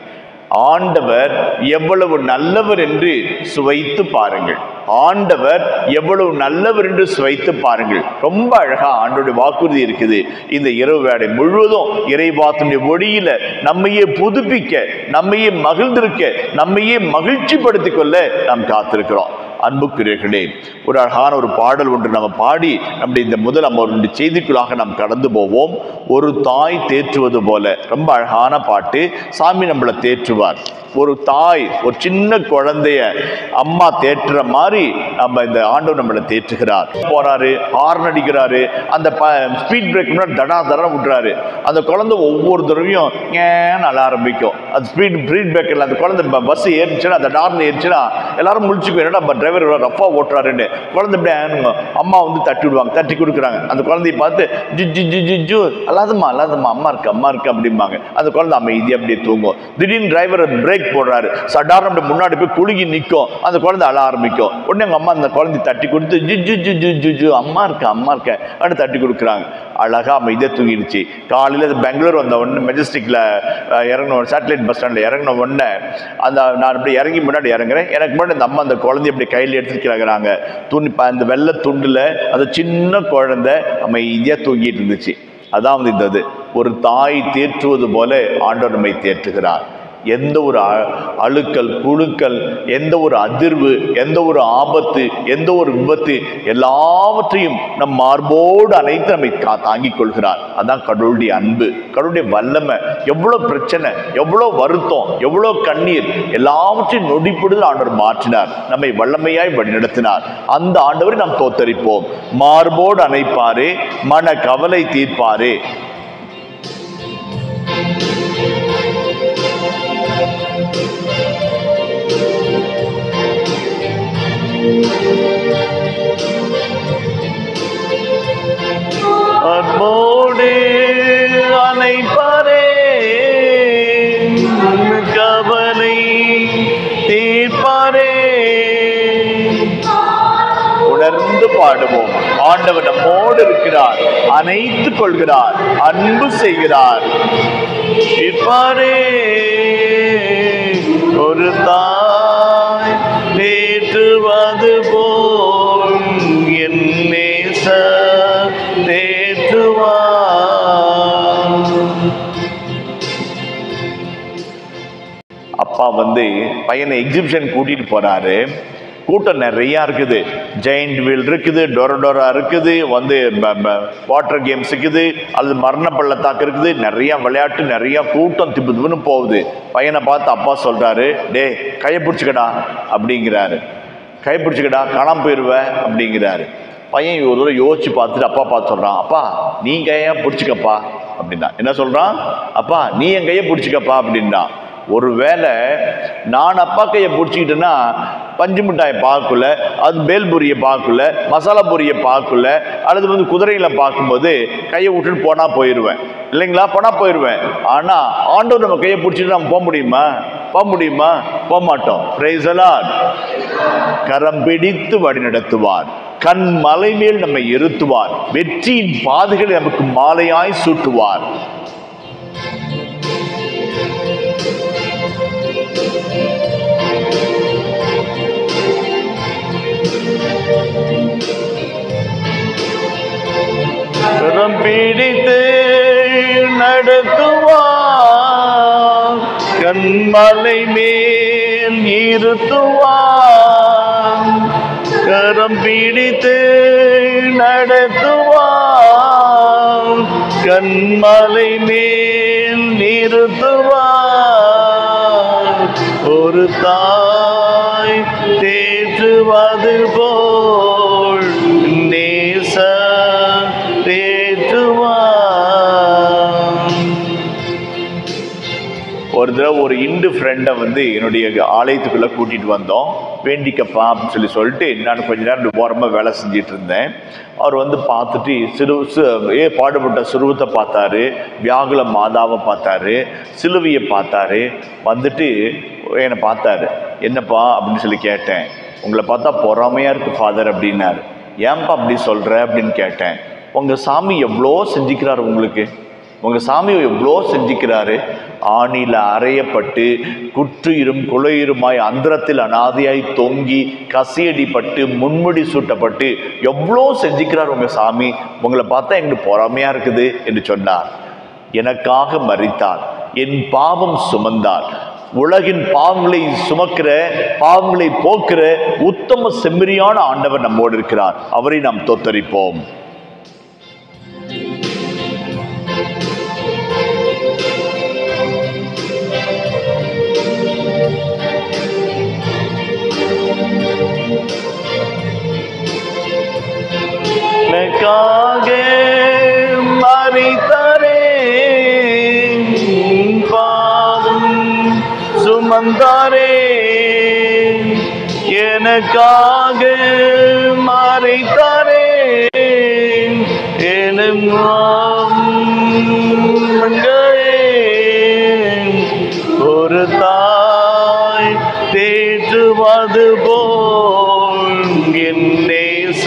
ஆண்டவர் எவ்வளவு நல்லவர் என்று சுவைத்து பாருங்கள் ஆண்டவர் எவ்வளவு நல்லவர் என்று சுவைத்து பாருங்கள் ரொம்ப அழகா ஆண்டோட வாக்குறுதி இருக்குது இந்த இரவு வேடை முழுவதும் இறைவாத்தினுடைய ஒளியில நம்மையே புதுப்பிக்க நம்மையே மகிழ்ந்திருக்க நம்மையே மகிழ்ச்சிப்படுத்திக் கொள்ள நாம் காத்திருக்கிறோம் அன்புக்குரியர்களே ஒரு அழகான ஒரு பாடல் ஒன்று நம்ம பாடி நம்முடைய இந்த முதல் நம்ம ஒரு செய்திக்குள்ளாக நாம் கடந்து போவோம் ஒரு தாய் தேற்றுவது போல ரொம்ப அழகான பாட்டு சாமி நம்மளை தேற்றுவார் ஒரு தாய் ஒரு சின்ன குழந்தைய அம்மா தேற்றுற மாதிரி நம்ம இந்த ஆண்டவர் நம்மளை தேற்றுகிறார் போறாரு ஹார்ன் அடிக்கிறாரு அந்த ஸ்பீட் பிரேக் முன்னாடி தடா தடா விட்டுறாரு அந்த குழந்தை ஒவ்வொரு தடவையும் ஏன்னு அழ ஆரம்பிக்கும் அது ஸ்பீட் ஸ்பீட் பிரேக்கர்ல அந்த குழந்தை பஸ் ஏறிச்சுன்னா அந்த டார்னு ஏறிச்சுன்னா எல்லாரும் முழிச்சுக்கும் என்னடா டிரைவர் ரஃபா ஓட்டுறாருன்னு குழந்தை இப்படி ஆனுங்க அம்மா வந்து தட்டி விடுவாங்க தட்டி கொடுக்குறாங்க அந்த குழந்தைய பார்த்து ஜு ஜு ஜு ஜு ஜு அல்லாதம்மா அல்லாதம்மா அம்மா இருக்கு அம்மா இருக்கு அப்படிம்பாங்க அந்த குழந்தை அமைதி அப்படியே தூங்கும் திடீர்னு டிரைவர் பிரேக் போடுறாரு சடாரம் அப்படி முன்னாடி போய் குலுங்கி நிற்கும் அந்த குழந்தை அழ ஆரம்பிக்கும் உடனே அவங்க அம்மா அந்த குழந்தை தட்டி கொடுத்து ஜு ஜு ஜு ஜு ஜு ஜு அம்மா இருக்க அம்மா இருக்க அப்படின்னு தட்டி கொடுக்குறாங்க அழகா அமைதியாக தூங்கிடுச்சு காலையில் பெங்களூர் வந்த உடனே மெஜஸ்டிக்கில் இறங்கணும் சேட்டலைட் பஸ் ஸ்டாண்டில் இறங்கின உடனே அந்த நான் அப்படி இறங்கி முன்னாடி இறங்குறேன் எனக்கு முன்னாடி அந்த அம்மா அந்த குழந்தைய அப்படி கையில் எடுத்துக்கிறாங்க துணி ப- அந்த வெள்ளை துண்டுல அந்த சின்ன குழந்தை அமைதியா தூங்கிட்டு இருந்துச்சு அதான் வந்து இந்த இது ஒரு தாய் தேற்றுவது போல ஆண்டவர் நம்மை தேற்றுகிறார் எந்த ஒரு அ- அழுக்கல் குழுக்கள் எந்த ஒரு அதிர்வு எந்த ஒரு ஆபத்து எந்த ஒரு விபத்து எல்லாவற்றையும் நம் மார்போடு அனைத்து நம்மை கா தாங்கிக் கொள்கிறார் அதான் கடவுளுடைய அன்பு கடவுளுடைய வல்லமை எவ்வளோ பிரச்சனை எவ்வளோ வருத்தம் எவ்வளோ கண்ணீர் எல்லாவற்றையும் நொடிப்படுதல் ஆண்டவர் மாற்றினார் நம்மை வல்லமையாய் வழிநடத்தினார் அந்த ஆண்டவரை நாம் தோத்தரிப்போம் மார்போடு அணைப்பாரே மன கவலை தீர்ப்பாரே அன்போடு அணைப்பாரே கவலை தீர்ப்பாரே உணர்ந்து பாடுவோம் ஆண்டவர் நம்மோடு இருக்கிறார் அணைத்துக் கொள்கிறார் அன்பு செய்கிறார் இருப்பாரே ஒரு தாய் தேற்றுவது போல் என் நேச தேற்றுவார் அப்பா வந்து பையனை எக்ஸிபிஷன் கூட்டிட்டு போறாரு கூட்டம் நிறையா இருக்குது ஜெயிண்ட் வீல் இருக்குது டொரடொரா இருக்குது வந்து வாட்டர் கேம்ஸ் இருக்குது அல்லது மரண பள்ளத்தாக்கு இருக்குது நிறைய விளையாட்டு நிறைய கூட்டம் திப்பு திப்புன்னு போகுது பையனை பார்த்து அப்பா சொல்றாரு டேய் கையை பிடிச்சிக்கடா அப்படிங்கிறாரு கை பிடிச்சிக்கடா காணாம போயிடுவ அப்படிங்கிறாரு பையன் ஒரு தடவை யோசிச்சு பார்த்துட்டு அப்பா பார்த்து சொல்றான் அப்பா நீ கையா பிடிச்சிக்கப்பா அப்படின்னா என்ன சொல்றான் அப்பா நீ என் கையை பிடிச்சிக்கப்பா அப்படின்னா ஒருவேளை நான் அப்பா கையை பிடிச்சிக்கிட்டேன்னா பஞ்சு மிட்டாயை பார்க்கல அது பேல்புரியை பார்க்கல மசாலா பொரியை பார்க்கல அல்லது வந்து குதிரையில பார்க்கும்போது கையை விட்டுட்டு போனா போயிடுவேன் இல்லைங்களா போனா போயிடுவேன் ஆனா ஆண்டவர் நம்ம கையை பிடிச்சிட்டு நம்ம போக முடியுமா போக முடியுமா போக மாட்டோம் Praise the Lord. கரம் பிடித்து வழி நடத்துவார் கண் மலை மேல் நம்மை இருத்துவார் வெற்றியின் பாதைகளை நமக்கு மாலையாய் சூட்டுவார் கரம் பிடித்து நடத்துவார் கண்மலை மேல் இருத்துவார் கரம் பிடித்து நடத்துவார் கண்மலை மேல் நிறுத்துவார் ஒரு தாய் தேற்றுவது போல் நேச தேற்றுவார் ஒரு தடவை ஒரு இந்து ஃப்ரெண்டை வந்து என்னுடைய ஆலயத்துக்குள்ள கூட்டிட்டு வந்தோம் வேண்டிக்கப்பா அப்படின்னு சொல்லி சொல்லிட்டு நான் கொஞ்ச நேரம் ஓரமாக வேலை செஞ்சிட்டு இருந்தேன் அவர் வந்து பார்த்துட்டு சிறு சி- ஏ பாடுபட்ட சுருவத்தை பார்த்தாரு வியாகுல மாதாவை பார்த்தாரு சிலுவையை பார்த்தாரு வந்துட்டு என்னை பார்த்தாரு என்னப்பா அப்படின்னு சொல்லி கேட்டேன் உங்களை பார்த்தா பொறாமையா இருக்கு ஃபாதர் அப்படின்னாரு ஏன்பா அப்படி சொல்ற அப்படின்னு கேட்டேன் உங்க சாமி எவ்வளோ செஞ்சுக்கிறார் உங்களுக்கு உங்க சாமி எவ்வளோ செஞ்சுக்கிறாரு ஆணில அறையப்பட்டு குற்றுயிரும் குலையுருமாய் அந்தரத்தில் அனாதையாய் தொங்கி கசியடிப்பட்டு முன்முடி சூட்டப்பட்டு எவ்வளோ செஞ்சுக்கிறார் உங்க சாமி உங்களை பார்த்தா எங்களுக்கு பொறாமையா இருக்குது என்று சொன்னார் எனக்காக மறித்தார் என் பாவம் சுமந்தார் உலகின் பாவங்களை சுமக்கிற பாவங்களை போக்குற உத்தம செம்மறியான ஆண்டவர் நம்மோடு இருக்கிறார் அவரை நாம் தோத்தரிப்போம் எனக்காக மறித்தாரே பாவம் சுமந்தாரே எனக்காக மறித்தாரே எனும் ஒரு தாய் தேற்றுவது போல் என் நேச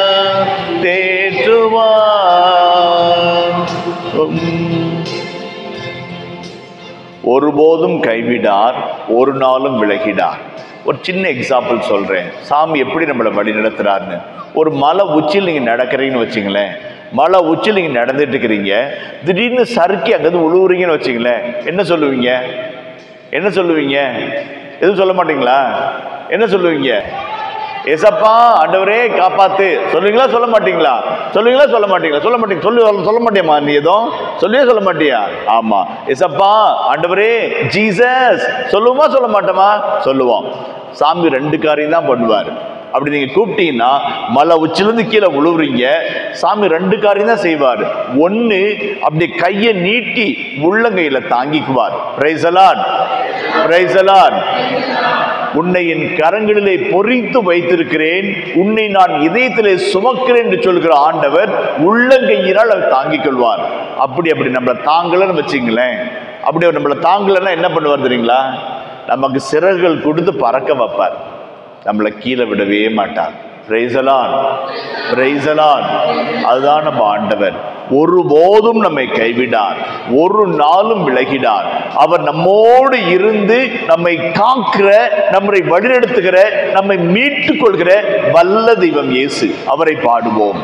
தேற்றுவார் உம். ஒருபோதும் கைவிடார் ஒரு நாளும் விலகிடார் ஒரு சின்ன எக்ஸாம்பிள் சொல்றேன் சாமி எப்படி நம்மளை வழி நடத்துறாருன்னு ஒரு மலை உச்சியில் நீங்க நடக்கிறீங்கன்னு வச்சுங்களேன் மலை உச்சியில் நீங்க நடந்துட்டு இருக்கிறீங்க திடீர்னு சறுக்கி அங்கேருந்து உழுவுறீங்கன்னு வச்சுங்களேன் என்ன சொல்லுவீங்க என்ன சொல்லுவீங்க எதுவும் சொல்ல மாட்டீங்களா என்ன சொல்லுவீங்க எசப்பா ஆண்டவரே காப்பாத்து சொல்லுவீங்களா சொல்ல மாட்டீங்களா சொல்லுவீங்களா சொல்ல மாட்டீங்களா சொல்ல மாட்டீங்க சொல்லு சொல்ல மாட்டியாமா நீ எதுவும் சொல்லியே சொல்ல மாட்டியா ஆமா எசப்பா ஆண்டவரே ஜீசஸ் சொல்லுவோமா சொல்ல மாட்டோமா சொல்லுவோம் சாமி ரெண்டு காரியம் தான் பண்ணுவார் அப்படி நீங்க கூப்பிட்டீங்கன்னா மலை உச்சிலிருந்து கீழே விழுவுறீங்க சாமி ரெண்டு காரியம் தான் செய்வார் ஒன்னு அப்படி கையை நீட்டி உள்ளங்கையில தாங்கிக்குவார் பிரைசலான் பிரைசலான் உன்னை என் கரங்களிலே பொறித்து வைத்திருக்கிறேன் உன்னை நான் இதயத்திலே சுமக்கிறேன் என்று சொல்கிற ஆண்டவர் உள்ளங்கையினால் அவர் தாங்கிக் கொள்வார் அப்படி அப்படி நம்மளை தாங்கலன்னு வச்சுங்களேன் அப்படி அவர் நம்மளை தாங்கலைன்னா என்ன பண்ணுவார் தெரியுங்களா நமக்கு சிறகுகள் கொடுத்து பறக்க வைப்பார் நம்மளை கீழே விடவே மாட்டார் பிரைசலான் பிரைசலான் அதுதான் நம்ம ஆண்டவர் ஒருபோதும் நம்மை கைவிடார் ஒரு நாளும் விலகிடார் அவர் நம்மோடு இருந்து நம்மை காக்கிற நம்மை வழிநடத்துகிற நம்மை மீட்டுக் கொள்கிற வல்ல தெய்வம் இயேசு அவரை பாடுவோம்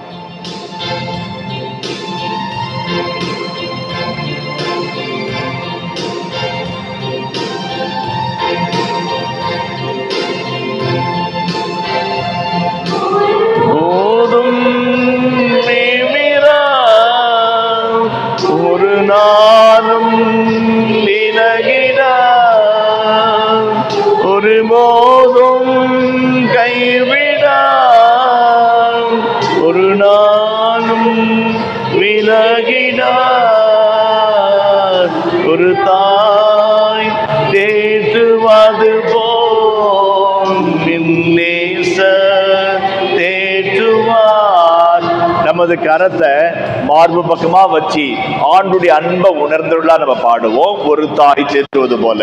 போதும் நிமிரா ஒரு நாளும் விலகிடா ஒரு போதும் கைவிடா ஒரு நாளும் விலகிடா ஒரு தாய் தேற்றுவது போல் நேச தேற்றுவார் நமது கரத்தை மார்பு பக்கமா வச்சு ஆண்டுடைய அன்பை உணர்ந்துள்ளா நம்ம பாடுவோம் ஒரு தாய் தேற்றுவது போல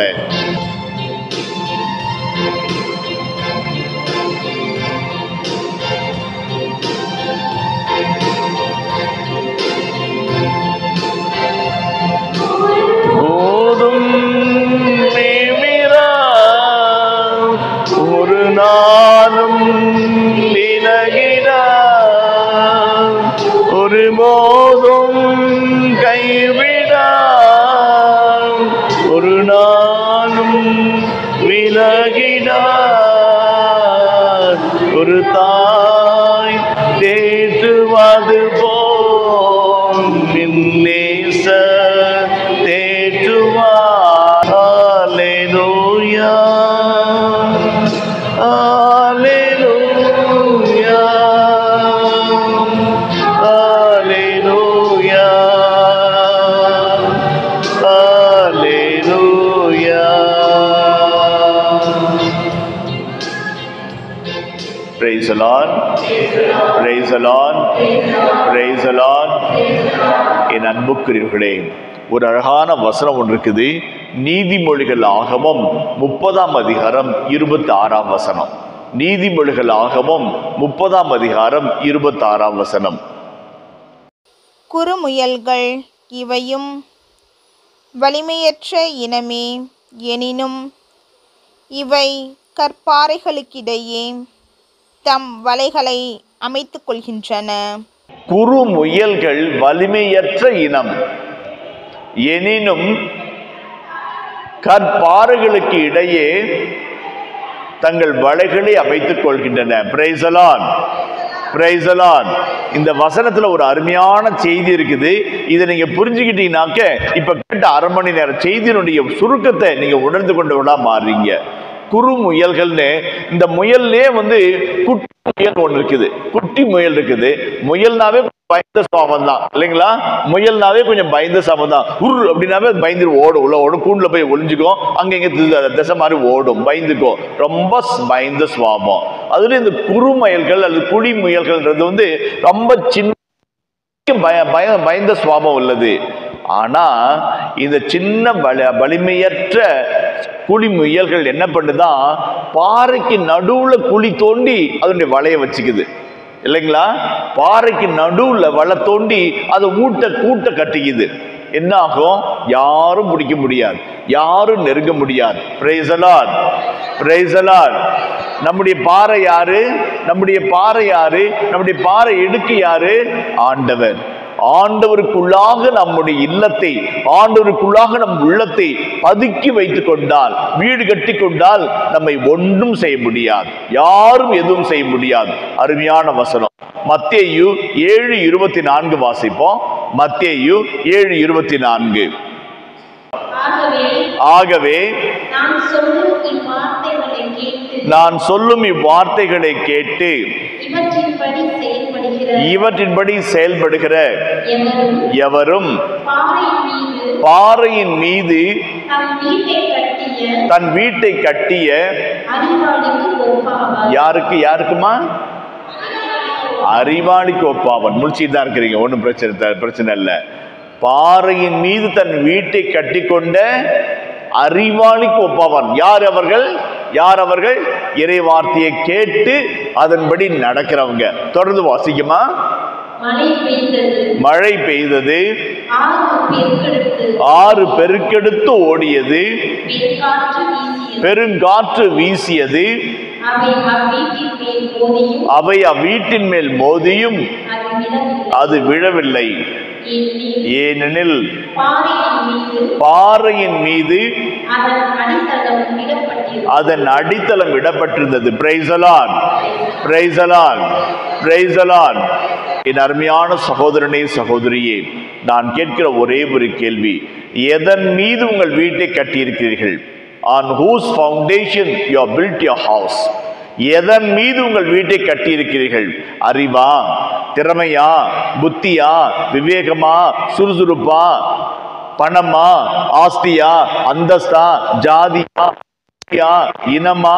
போதும் நிமிரா ஒரு நாளும் விலகிடா ஒரு போதும் கைவிடா ஒரு நாளும் விலகிடா ஒரு தாய் தேற்றுவது போல் நேச தேற்றுவார் ஹalleluya ஹalleluya ஹalleluya ஹalleluya Praise the Lord. Praise the Lord. Praise the Lord. என் அன்புக்குரியவர்களே ஒரு அழகான வசனம் ஒன்று இருக்குது நீதிமொழிகள் ஆகமம் முப்பதாம் அதிகாரம் இருபத்தி ஆறாம் வசனம் நீதிமொழிகள் ஆகமம் முப்பதாம் அதிகாரம் இருபத்தி ஆறாம் வசனம் குறுமுயல்கள் இவையும் வலிமையற்ற இனமே எனினும் இவை கற்பாறைகளுக்கிடையே தம் வலைகளை அமைத்துக் கொள்கின்றன குறு முயல்கள் வலிமையற்ற இனம் எனினும் கற்பாறைகளுக்கு இடையே தங்கள் வலைகளை அமைத்துக் கொள்கின்றன பிரைசலான் பிரைசலான் இந்த வசனத்துல ஒரு அருமையான செய்தி இருக்குது இதை நீங்க புரிஞ்சுக்கிட்டீங்கன்னாக்க இப்ப கேட்ட அரை மணி நேர செய்தியினுடைய சுருக்கத்தை நீங்க உணர்ந்து கொண்டவனா மாறுறீங்க குறு முயல்கள்னு இந்த முயல்லே வந்து குட்டி முயல் ஒன்று இருக்குது குட்டி முயல் இருக்குது முயல்னாவே பயந்த சுவாபம் தான் இல்லைங்களா முயல்னாவே கொஞ்சம் பயந்த சாபம் தான் உரு அப்படின்னாவே அது பயந்து ஓடும் உள்ள ஓடும் கூண்டுல போய் ஒளிஞ்சுக்கும் அங்க இங்க தி- திசை மாதிரி ஓடும் பயந்துக்கும் ரொம்ப ஸ்- பயந்த சுவாபம் அதுல இந்த குறு முயல்கள் அல்லது குழி முயல்கள்ன்றது வந்து ரொம்ப சின்ன பய பய பயந்த சுவாபம் உள்ளது ஆனா இந்த சின்ன வலி வலிமையற்ற குழி முயல்கள் என்ன பண்ணுதான் பாறைக்கு நடுவுல குழி தோண்டி அதனுடைய வலைய வச்சுக்குது இல்லைங்களா பாறைக்கு நடுவுல வலை தோண்டி அதை ஊட்ட கூட்ட கட்டிக்குது என்ன ஆகும் யாரும் பிடிக்க முடியாது யாரும் நெருங்க முடியாது பிரைசலான் பிரைசலான் நம்முடைய பாறை யாரு நம்முடைய பாறை யாரு நம்முடைய பாறை எடுக்க யாரு ஆண்டவர் ஆண்டவருக்குள்ளாக நம்முடைய இல்லத்தை ஆண்டவருக்குள்ளாக நம் உள்ளத்தை பதுக்கி வைத்துக் கொண்டால் வீடு கட்டி கொண்டால் நம்மை ஒன்றும் செய்ய முடியாது யாரும் எதுவும் செய்ய முடியாது அருமையான வசனம் மத்தேயு ஏழு இருபத்தி நான்கு வாசிப்போம் மத்தேயு ஏழு இருபத்தி நான்கு ஆகவே ஆகவே நான் சொல்லும் இவ்வார்த்தைகளை கேட்டு நான் சொல்லும் இவ்வார்த்தைகளை கேட்டு இவற்றின்படி செயல்படுகிற இவற்றின்படி செயல்படுகிற எவரும் எவரும் பாறையின் மீது பாறையின் மீது தம் வீட்டை கட்டிய தன் வீட்டை கட்டிய அறிவாளிக்கு ஒப்பாவார் யாருக்கு யாருக்குமா அறிவாளிக்கு ஒப்பாவன் முடிச்சிட்டு தான் இருக்கிறீங்க ஒன்றும் பிரச்சனை த- பிரச்சனை இல்லை பாறையின் மீது தன் வீட்டை கட்டிக்கொண்ட அறிவாளிக்கு ஒப்பாவான் யார் அவர்கள் யார் அவர்கள் இறை வார்த்தையை கேட்டு அதன்படி நடக்கிறவங்க தொடர்ந்து வாசிக்குமா மழை பெய்தது மழை பெய்தது ஆறு பெருக்கெடுத்து ஆறு பெருக்கெடுத்து ஓடியது பெருங்காற்று வீசியது பெருங்காற்று வீசியது அவை அவ்வீட்டின் மேல் மோதியும் அவை அவ்வீட்டின் மேல் மோதியும் அது விழவில்லை அது விழவில்லை ஏனெனில் ஏனெனில் பாறையின் மீது பாறையின் மீது அதன் அடித்தளம் இடப்பட்டிருந்தது அதன் அடித்தளம் இடப்பட்டிருந்தது பிரைசலான் பிரைசலான் பிரைசலான் என் அருமையான சகோதரனே சகோதரியே நான் கேட்கிற ஒரே ஒரு கேள்வி எதன் மீது உங்கள் வீட்டை கட்டியிருக்கிறீர்கள் on whose foundation you build your house எதன் மீது உங்கள் வீட்டை கட்டியிருக்கிறீர்கள் அறிவா திறமையா புத்தியா விவேகமா சுறுசுறுப்பா பணமா ஆஸ்தியா அந்தஸ்தா ஜாதியா ஜாதியா, இனமா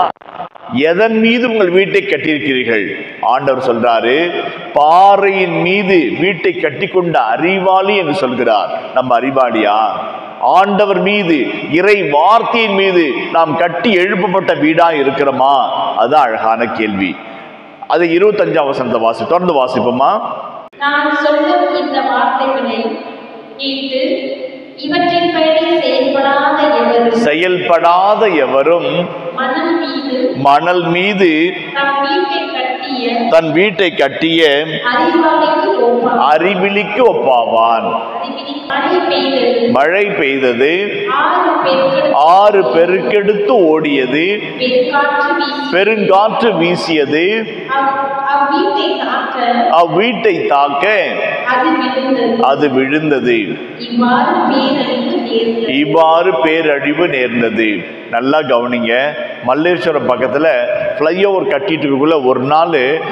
எதன் மீது உங்கள் வீட்டை கட்டியிருக்கிறீர்கள் ஆண்டவர் சொல்றாரு பாறையின் மீது வீட்டை கட்டிக்கொண்ட அறிவாளி என்று சொல்கிறார் நம்ம அறிவாளியா ஆண்டவர் மீது இறை வார்த்தையின் மீது நாம் கட்டி எழுப்பப்பட்ட வீடா இருக்கிறோமா அதுதான் அழகான கேள்வி அது இருபத்தஞ்சாம் வசனத்தை வாசி தொடர்ந்து வாசிப்போமா நான் சொல்லும் இந்த வார்த்தைகளை கேட்டு இவற்றின்படி செயல்படாத எவரும் செயல்படாத எவரும் மனம் மீது மணல் மீது தம் வீட்டை கட்டிய தன் வீட்டை கட்டிய அறிவாளிக்கு ஒப்பார் அறிவிலிக்கு ஒப்பாவான் அறிவிலி மழை பெய்தது மழை பெய்தது ஆறு பெருக்கெடுத்து ஆறு பெருக்கெடுத்து ஓடியது பெருங்காற்று வீசி பெருங்காற்று வீசியது அவ்- அவ்வீட்டை தாக்க அவ்வீட்டை தாக்க அது விழுந்தது அது விழுந்தது இவ்வாறு பேரழிவு நேர்ந்தது இவ்வாறு பேரழிவு நேர்ந்தது நல்லா கவனிங்க மல்லேஸ்வரம் பக்கத்தில் ஃப்ளைஓவர் கட்டிட்டு இருக்கக்குள்ள ஒரு நாள்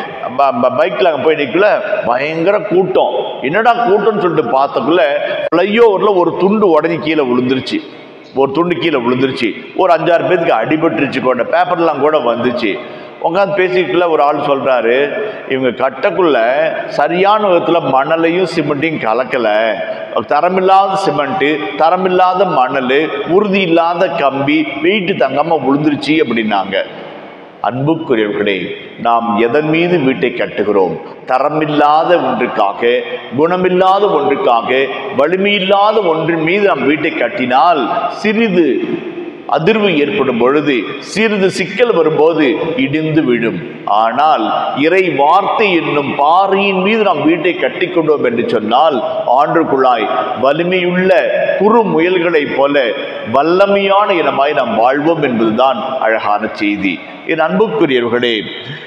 பைக்கில் அங்கே போய் நிற்கல பயங்கர கூட்டம் என்னடா கூட்டம்னு சொல்லிட்டு பார்த்தக்குள்ள ஃப்ளைஓவரில் ஒரு துண்டு உடஞ்சி கீழே விழுந்துருச்சு ஒரு துண்டு கீழே விழுந்துருச்சு ஒரு அஞ்சாறு பேருக்கு அடிபட்டுருச்சு கூட பேப்பர்லாம் கூட வந்துச்சு உட்காந்து பேசிக்கல ஒரு ஆள் சொல்றாரு இவங்க கட்டக்குள்ள சரியான விதத்தில் மணலையும் சிமெண்ட்டையும் கலக்கலை தரமில்லாத சிமெண்ட்டு தரமில்லாத மணல் உறுதி இல்லாத கம்பி வெயிட்டு தங்காம விழுந்துருச்சு அப்படின்னாங்க அன்புக்குரியவர்களே நாம் எதன் மீது வீட்டை கட்டுகிறோம் தரமில்லாத ஒன்றுக்காக குணமில்லாத ஒன்றுக்காக வலிமையில்லாத ஒன்றின் மீது நாம் வீட்டை கட்டினால் சிறிது அதிர்வு ஏற்படும் பொழுது சிறிது சிக்கல் வரும்போது இடிந்து விழும் ஆனால் இறை வார்த்தை என்னும் பாறையின் மீது நாம் வீட்டை கட்டிக்கொண்டோம் என்று சொன்னால் ஆண்டுக்குள்ளாய் வலிமையுள்ள குறு முயல்களைப் போல வல்லமையான இனமாய் நாம் வாழ்வோம் என்பதுதான் அழகான செய்தி என் அன்புக்குரியவர்களே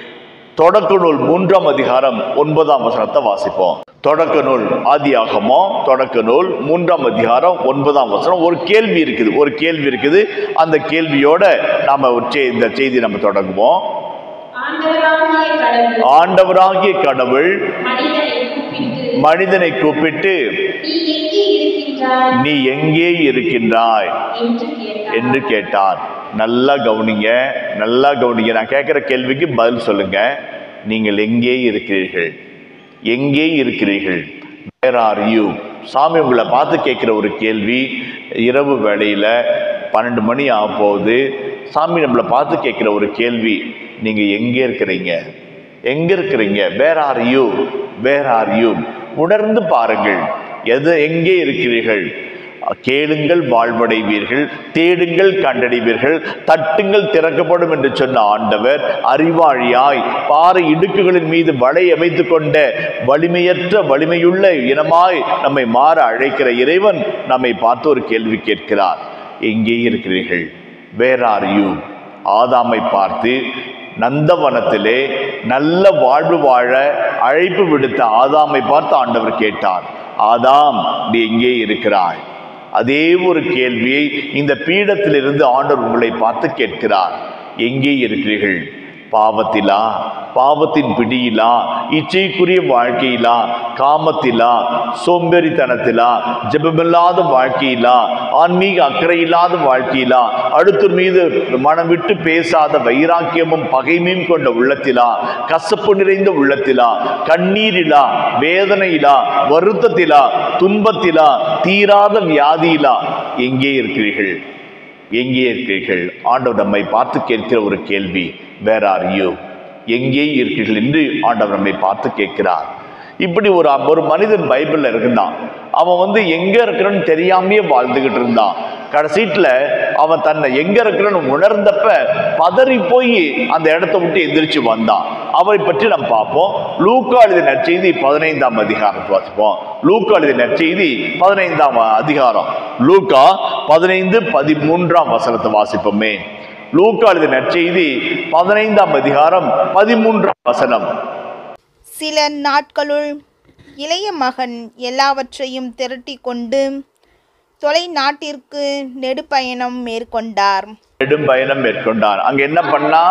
தொடக்க நூல் மூன்றாம் அதிகாரம் ஒன்பதாம் வசனத்தை வாசிப்போம் தொடக்க நூல் ஆதியாகமோ தொடக்க நூல் மூன்றாம் அதிகாரம் ஒன்பதாம் வசனம் ஒரு கேள்வி இருக்குது ஒரு கேள்வி இருக்குது அந்த கேள்வியோட நாம ஒரு செய்- இந்த செய்தி நம்ம தொடங்குவோம் ஆண்டவராகிய கடவுள் ஆண்டவராகிய கடவுள் மனிதனை கூப்பிட்டு மனிதனை கூப்பிட்டு நீ எங்கே இருக்கின்றாய் நீ எங்கே இருக்கின்றாய் என்று கேட்டார் என்று கேட்டார் நல்லா கவனிங்க நல்லா கவனிங்க நான் கேட்குற கேள்விக்கு பதில் சொல்லுங்க நீங்கள் எங்கே இருக்கிறீர்கள் எங்கே இருக்கிறீர்கள் வேர் ஆர் யூ சாமி உங்களை பார்த்து கேட்குற ஒரு கேள்வி இரவு வேளையில் பன்னெண்டு மணி ஆக போகுது சாமி நம்மளை பார்த்து கேட்குற ஒரு கேள்வி நீங்கள் எங்கே இருக்கிறீங்க எங்கே இருக்கிறீங்க where are you where are you உணர்ந்து பாருங்கள் எது எங்கே இருக்கிறீர்கள் கேளுங்கள் வாழ்வடைவீர்கள் தேடுங்கள் கண்டடைவீர்கள் தட்டுங்கள் திறக்கப்படும் என்று சொன்ன ஆண்டவர் அறிவாழியாய் பாறை இடுக்குகளின் மீது வலை அமைத்துக் கொண்ட வலிமையற்ற வலிமையுள்ள இனமாய் நம்மை மாற அழைக்கிற இறைவன் நம்மை பார்த்து ஒரு கேள்வி கேட்கிறார் எங்கே இருக்கிறீர்கள் வேர் ஆர் யூ ஆதாமை பார்த்து நந்தவனத்திலே நல்ல வாழ்வு வாழ அழைப்பு விடுத்த ஆதாமை பார்த்து ஆண்டவர் கேட்டார் ஆதாம் நீ எங்கே இருக்கிறாய் அதே ஒரு கேள்வியை இந்த பீடத்திலிருந்து ஆண்டவர் உங்களை பார்த்து கேட்கிறார் எங்கே இருக்கிறீர்கள் பாவத்திலா பாவத்தின் பிடியிலா இச்சைக்குரிய வாழ்க்கையிலா காமத்திலா சோம்பேறித்தனத்திலா ஜெபமில்லாத வாழ்க்கையிலா ஆன்மீக அக்கறை இல்லாத வாழ்க்கையிலா அடுத்தர் மீது மனம் விட்டு பேசாத வைராக்கியமும் பகைமையும் கொண்ட உள்ளத்திலா கசப்பு நிறைந்த உள்ளத்திலா கண்ணீரிலா வேதனையிலா வருத்தத்திலா துன்பத்திலா தீராத வியாதியிலா எங்கே இருக்கிறீர்கள் எங்கே இருக்கிறீர்கள் ஆண்டவர் நம்மை பார்த்து கேட்கிற ஒரு கேள்வி வேர் ஆர் யூ எங்கே இருக்கிறீர்கள் என்று ஆண்டவர் நம்மை பார்த்து கேட்கிறார் இப்படி ஒரு ஒரு மனிதன் பைபிள்ல இருந்தான் அவன் வந்து எங்க இருக்கிறன்னு தெரியாமையே வாழ்ந்துகிட்டு இருந்தான் கடைசீட்டில் அவன் தன்னை எங்க இருக்கிறன்னு உணர்ந்தப்ப பதறி போய் அந்த இடத்த விட்டு எந்திரிச்சு வந்தான் அவரை பற்றி நாம் பார்ப்போம் லூக்கா எழுதிய நற்செய்தி பதினைந்தாம் அதிகாரம் வாசிப்போம் லூக்கா எழுதிய நற்செய்தி பதினைந்தாம் அதிகாரம் லூக்கா பதினைந்து பதிமூன்றாம் வசனத்தை வாசிப்போமே லூக்கா எழுதிய நற்செய்தி பதினைந்தாம் அதிகாரம் பதிமூன்றாம் வசனம் சில நாட்களுள் இளைய மகன் எல்லாவற்றையும் திரட்டி கொண்டு தொலை நாட்டிற்கு நெடுபயணம் மேற்கொண்டார் நெடும் பயணம் மேற்கொண்டார் அங்க என்ன பண்ணா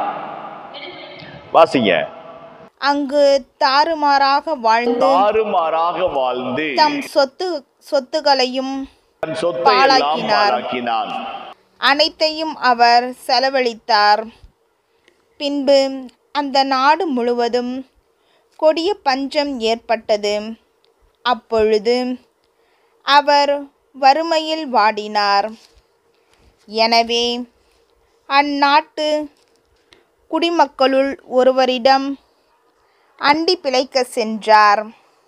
வாசிங்க அங்கு தாறுமாறாக வாழ்ந்து தாறுமாறாக வாழ்ந்து தம் சொத்து சொத்துகளையும் தன் சொத்தை எல்லாம் பாழாக்கினார். பாழாக்கினான் அனைத்தையும் அவர் செலவழித்தார் பின்பு அந்த நாடு முழுவதும் கொடிய பஞ்சம் ஏற்பட்டது அப்பொழுது அவர் வறுமையில் வாடினார் எனவே அந்நாட்டு குடிமக்களுள் ஒருவரிடம் அண்டி பிழைக்க சென்றார்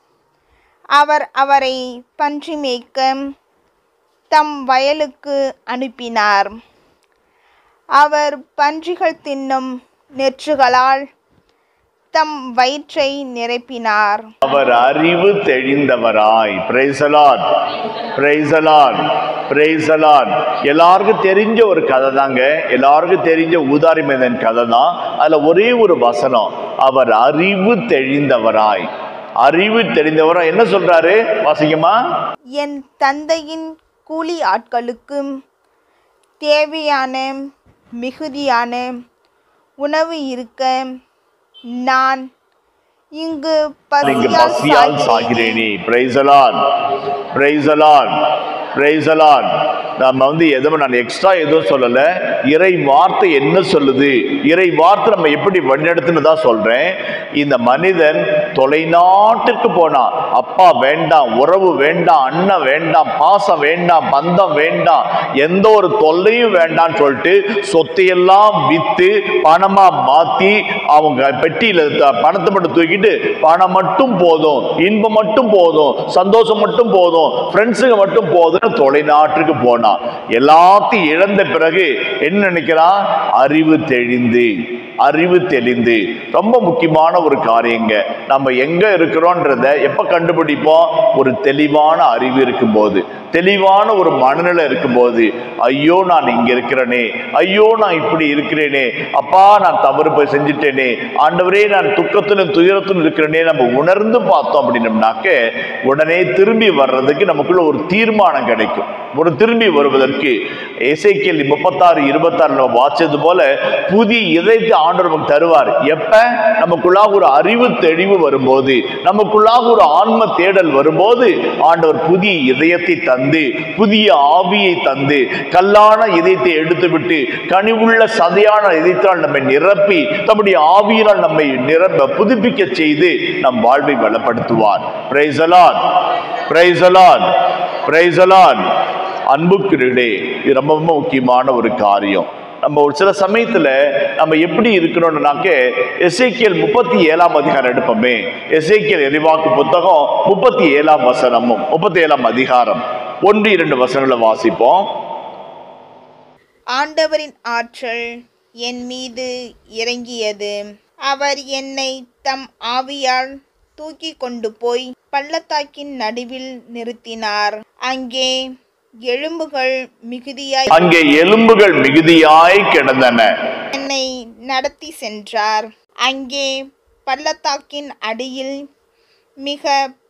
அவர் அவரை பன்றி மேய்க்க தம் வயலுக்கு அனுப்பினார் அவர் பன்றிகள் தின்னும் நெற்றுகளால் தம் வயிற்றை நிரப்பினார் அவர் அறிவு தெளிந்தவராய் பிரைசலான் பிரைசலான் பிரைசலான் எல்லாருக்கும் தெரிஞ்ச ஒரு கதை தாங்க எல்லாருக்கும் தெரிஞ்ச ஊதாரி மனிதன் கதை தான் அதுல ஒரே ஒரு வசனம் அவர் அறிவு தெளிந்தவராய் அறிவு தெரிந்தவராய் என்ன சொல்றாரு வாசிங்கம்மா என் தந்தையின் கூலி ஆட்களுக்கு தேவையான மிகுதியான உணவு இருக்க நான் இங்கு இங்கு பசியால் பசியால் சாகிறேனே. சாகிறேனே பிரைசலான் பிரைசலான் பிரைசலான் நம்ம வந்து எதுவும் நான் எக்ஸ்ட்ரா எதுவும் சொல்லல இறை வார்த்தை என்ன சொல்லுது இறை வார்த்தை நம்ம எப்படி வழிநடத்துன்னு தான் சொல்றேன் இந்த மனிதன் தொலைநாட்டிற்கு போனான் அப்பா வேண்டாம் உறவு வேண்டாம் அண்ணன் வேண்டாம் பாசம் வேண்டாம் பந்தம் வேண்டாம் எந்த ஒரு தொல்லையும் வேண்டாம்னு சொல்லிட்டு சொத்தையெல்லாம் வித்து பணமா மாத்தி அவங்க பெட்டியில த- பணத்தை மட்டும் தூக்கிட்டு பணம் மட்டும் போதும் இன்பம் மட்டும் போதும் சந்தோஷம் மட்டும் போதும் ஃப்ரெண்ட்ஸுங்க மட்டும் போதும்னு தொலைநாட்டுக்கு போனான் எல்லாத்தையும் இழந்த பிறகு என்ன நினைக்கிறான் அறிவு தெளிந்து அறிவு தெளிந்து ரொம்ப முக்கியமான ஒரு காரியங்க நம்ம எங்க இருக்கிறோன்றத எப்ப கண்டுபிடிப்போம் ஒரு தெளிவான அறிவு இருக்கும்போது தெளிவான ஒரு மனநிலை இருக்கும்போது ஐயோ நான் இங்க இருக்கிறேனே ஐயோ நான் இப்படி இருக்கிறேனே அப்பா நான் தவறு போய் செஞ்சுட்டேனே ஆண்டவரே நான் துக்கத்திலும் துயரத்திலும் இருக்கிறேனே நம்ம உணர்ந்து பார்த்தோம் அப்படின்னம்னாக்க உடனே திரும்பி வர்றதுக்கு நமக்குள்ள ஒரு தீர்மானம் கிடைக்கும் ஒரு திரும்பி வருவதற்கு எசைக்கியல் முப்பத்தாறு இருபத்தாறு நம்ம வாசிச்சது போல புதிய இதயத்தை ஆண்டவர் நமக்கு தருவார் எப்ப நமக்குள்ளாக ஒரு அறிவு தெளிவு வரும்போது நமக்குள்ளாக ஒரு ஆன்ம தேடல் வரும்போது ஆண்டவர் புதிய இதயத்தை தந்து புதிய ஆவியை தந்து கல்லான இதயத்தை எடுத்துவிட்டு கனிவுள்ள சதையான இதயத்தால் நம்மை நிரப்பி தம்முடைய ஆவியினால் நம்மை நிரப்ப புதுப்பிக்க செய்து நம் வாழ்வை வளப்படுத்துவார் பிரைசலான் பிரைசலான் பிரைசலான் அன்புக்குரிடே இது ரொம்ப ரொம்ப முக்கியமான ஒரு காரியம் நம்ம ஒரு சில சமயத்துல நம்ம எப்படி இருக்கணும்னாக்க எஸ்ஐக்கியல் முப்பத்தி ஏழாம் அதிகாரம் எடுப்போமே எஸ்ஐக்கியல் எரிவாக்கு புத்தகம் முப்பத்தி ஏழாம் வசனமும் முப்பத்தி ஏழாம் அதிகாரம் ஒன்று இரண்டு வசனங்களை வாசிப்போம் ஆண்டவரின் ஆற்றல் என் மீது இறங்கியது அவர் என்னை தம் ஆவியால் தூக்கி கொண்டு போய் பள்ளத்தாக்கின் நடுவில் நிறுத்தினார் அங்கே எலும்புகள் மிகுதியாய் அங்கே எலும்புகள் மிகுதியாய் கிடந்தன என்னை நடத்தி சென்றார் அங்கே பள்ளத்தாக்கின் அடியில் மிக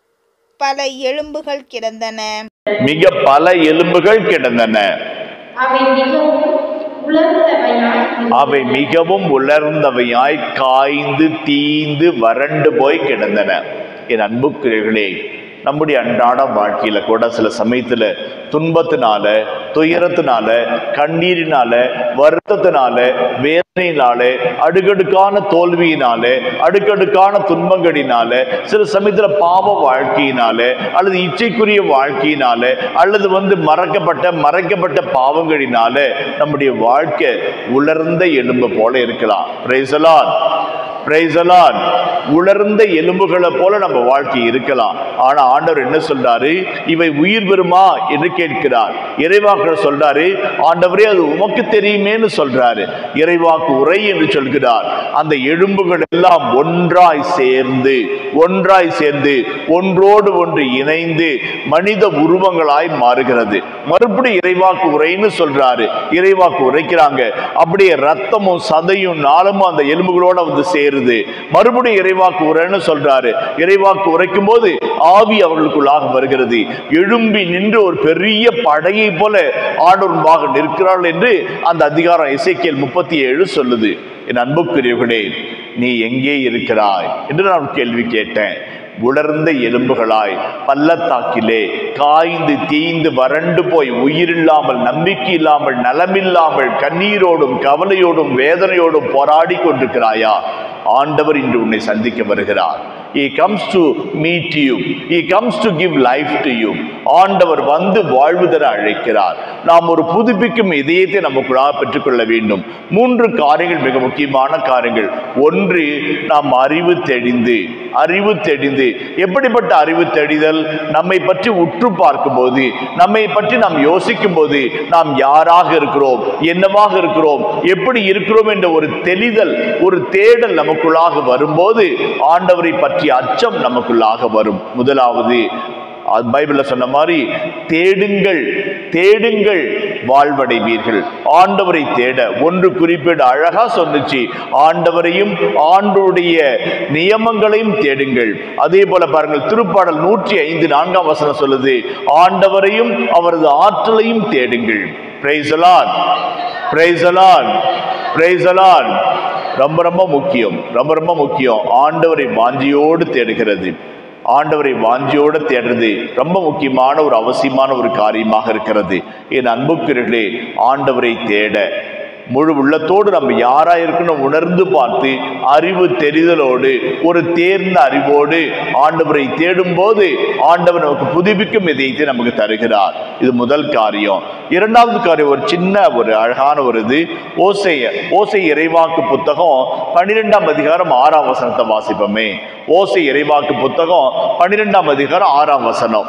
பல எலும்புகள் கிடந்தன மிக பல எலும்புகள் கிடந்தன அவை மிகவும் உலர்ந்தவையாய் அவை மிகவும் உலர்ந்தவையாய் காய்ந்து தீந்து வறண்டு போய் கிடந்தன என் அன்புக்குரியர்களே நம்முடைய அன்றாட வாழ்க்கையில கூட சில சமயத்துல துன்பத்தினால துயரத்தினால கண்ணீரினால வருத்தத்தினால வேதனையினால அடுக்கடுக்கான தோல்வியினால அடுக்கடுக்கான துன்பங்களினால சில சமயத்துல பாவ வாழ்க்கையினால அல்லது இச்சைக்குரிய வாழ்க்கையினால அல்லது வந்து மறக்கப்பட்ட மறைக்கப்பட்ட பாவங்களினால நம்முடைய வாழ்க்கை உலர்ந்த எலும்பு போல இருக்கலாம் Praise the Lord. Praise the Lord. உலர்ந்த எலும்புகளை போல நம்ம வாழ்க்கை இருக்கலாம் ஆனா ஆண்டவர் என்ன சொல்றாரு இவை உயிர் பெறுமா என்று கேட்கிறார் இறைவாக்கு சொல்றாரு ஆண்டவரே அது உமக்கு தெரியுமேன்னு சொல்றாரு இறைவாக்கு உரை என்று சொல்கிறார் அந்த எலும்புகள் எல்லாம் ஒன்றாய் சேர்ந்து ஒன்றாய் சேர்ந்து ஒன்றோடு ஒன்று இணைந்து மனித உருவங்களாய் மாறுகிறது மறுபடியும் இறைவாக்கு உரைன்னு சொல்றாரு இறைவாக்கு உரைக்கிறாங்க அப்படியே ரத்தமும் சதையும் நாளமும் அந்த எலும்புகளோட வந்து சேருது மறுபடியும் இறைவாக்கு உரைன்னு சொல்றாரு இறைவாக்கு உரைக்கும் போது ஆவி அவர்களுக்குள்ளாக வருகிறது எழும்பி நின்று ஒரு பெரிய படையை போல ஆண்டவருமாக நிற்கிறாள் என்று அந்த அதிகாரம் இசைக்கியல் முப்பத்தி ஏழு சொல்லுது என் அன்புக்குரியவர்களே நீ எங்கே இருக்கிறாய் என்று நான் கேள்வி கேட்டேன் உலர்ந்த எலும்புகளாய் பள்ளத்தாக்கிலே காய்ந்து தீந்து வறண்டு போய் உயிரில்லாமல் நம்பிக்கை இல்லாமல் நலமில்லாமல் கண்ணீரோடும் கவலையோடும் வேதனையோடும் போராடி கொண்டிருக்கிறாயா ஆண்டவர் இன்று உன்னை சந்திக்க வருகிறார் He comes to meet you. He comes to give life to you. ஆண்டவர் வந்து வாழ்வு தர அழைக்கிறார் நாம் ஒரு புதுப்பிக்கும் இதயத்தை நமக்குள்ளாக பெற்றுக்கொள்ள வேண்டும் மூன்று காரியங்கள் மிக முக்கியமான காரியங்கள் ஒன்று நாம் அறிவு தெளிந்து அறிவு தெளிந்து எப்படிப்பட்ட அறிவு தெளிதல் நம்மை பற்றி உற்று பார்க்கும்போது நம்மை பற்றி நாம் யோசிக்கும் போது நாம் யாராக இருக்கிறோம் என்னவாக இருக்கிறோம் எப்படி இருக்கிறோம் என்ற ஒரு தெளிதல் ஒரு தேடல் நமக்குள்ளாக வரும்போது ஆண்டவரை பற்றிய அச்சம் நமக்குள்ளாக வரும் முதலாவது அது பைபிள்ல சொன்ன மாதிரி தேடுங்கள் தேடுங்கள் வாழ்வடைவீர்கள் ஆண்டவரை தேட ஒன்று குறிப்பிட அழகா சொன்னுச்சு ஆண்டவரையும் ஆண்டோடைய நியமங்களையும் தேடுங்கள் அதே போல பாருங்கள் திருப்பாடல் நூற்றி ஐந்து நான்காம் வசனம் சொல்லுது ஆண்டவரையும் அவரது ஆற்றலையும் தேடுங்கள் Praise the Lord. Praise the Lord. Praise the Lord. ரொம்ப ரொம்ப முக்கியம் ரொம்ப ரொம்ப முக்கியம் ஆண்டவரை வாஞ்சியோடு தேடுகிறது ஆண்டவரை வாஞ்சியோடு தேடுறது ரொம்ப முக்கியமான ஒரு அவசியமான ஒரு காரியமாக இருக்கிறது என் அன்புக்குரியர்களே ஆண்டவரை தேட முழு உள்ளத்தோடு நம்ம யாரா இருக்கணும் உணர்ந்து பார்த்து அறிவு தெரிதலோடு ஒரு தேர்ந்த அறிவோடு ஆண்டவரை தேடும் போது ஆண்டவர் நமக்கு புதுப்பிக்கும் இதயத்தை நமக்கு தருகிறார் இது முதல் காரியம் இரண்டாவது காரியம் ஒரு சின்ன ஒரு அழகான ஒரு இது ஓசை ஓசை இறைவாக்கு புத்தகம் பன்னிரெண்டாம் அதிகாரம் ஆறாம் வசனத்தை வாசிப்போமே ஓசை இறைவாக்கு புத்தகம் பன்னிரெண்டாம் அதிகாரம் ஆறாம் வசனம்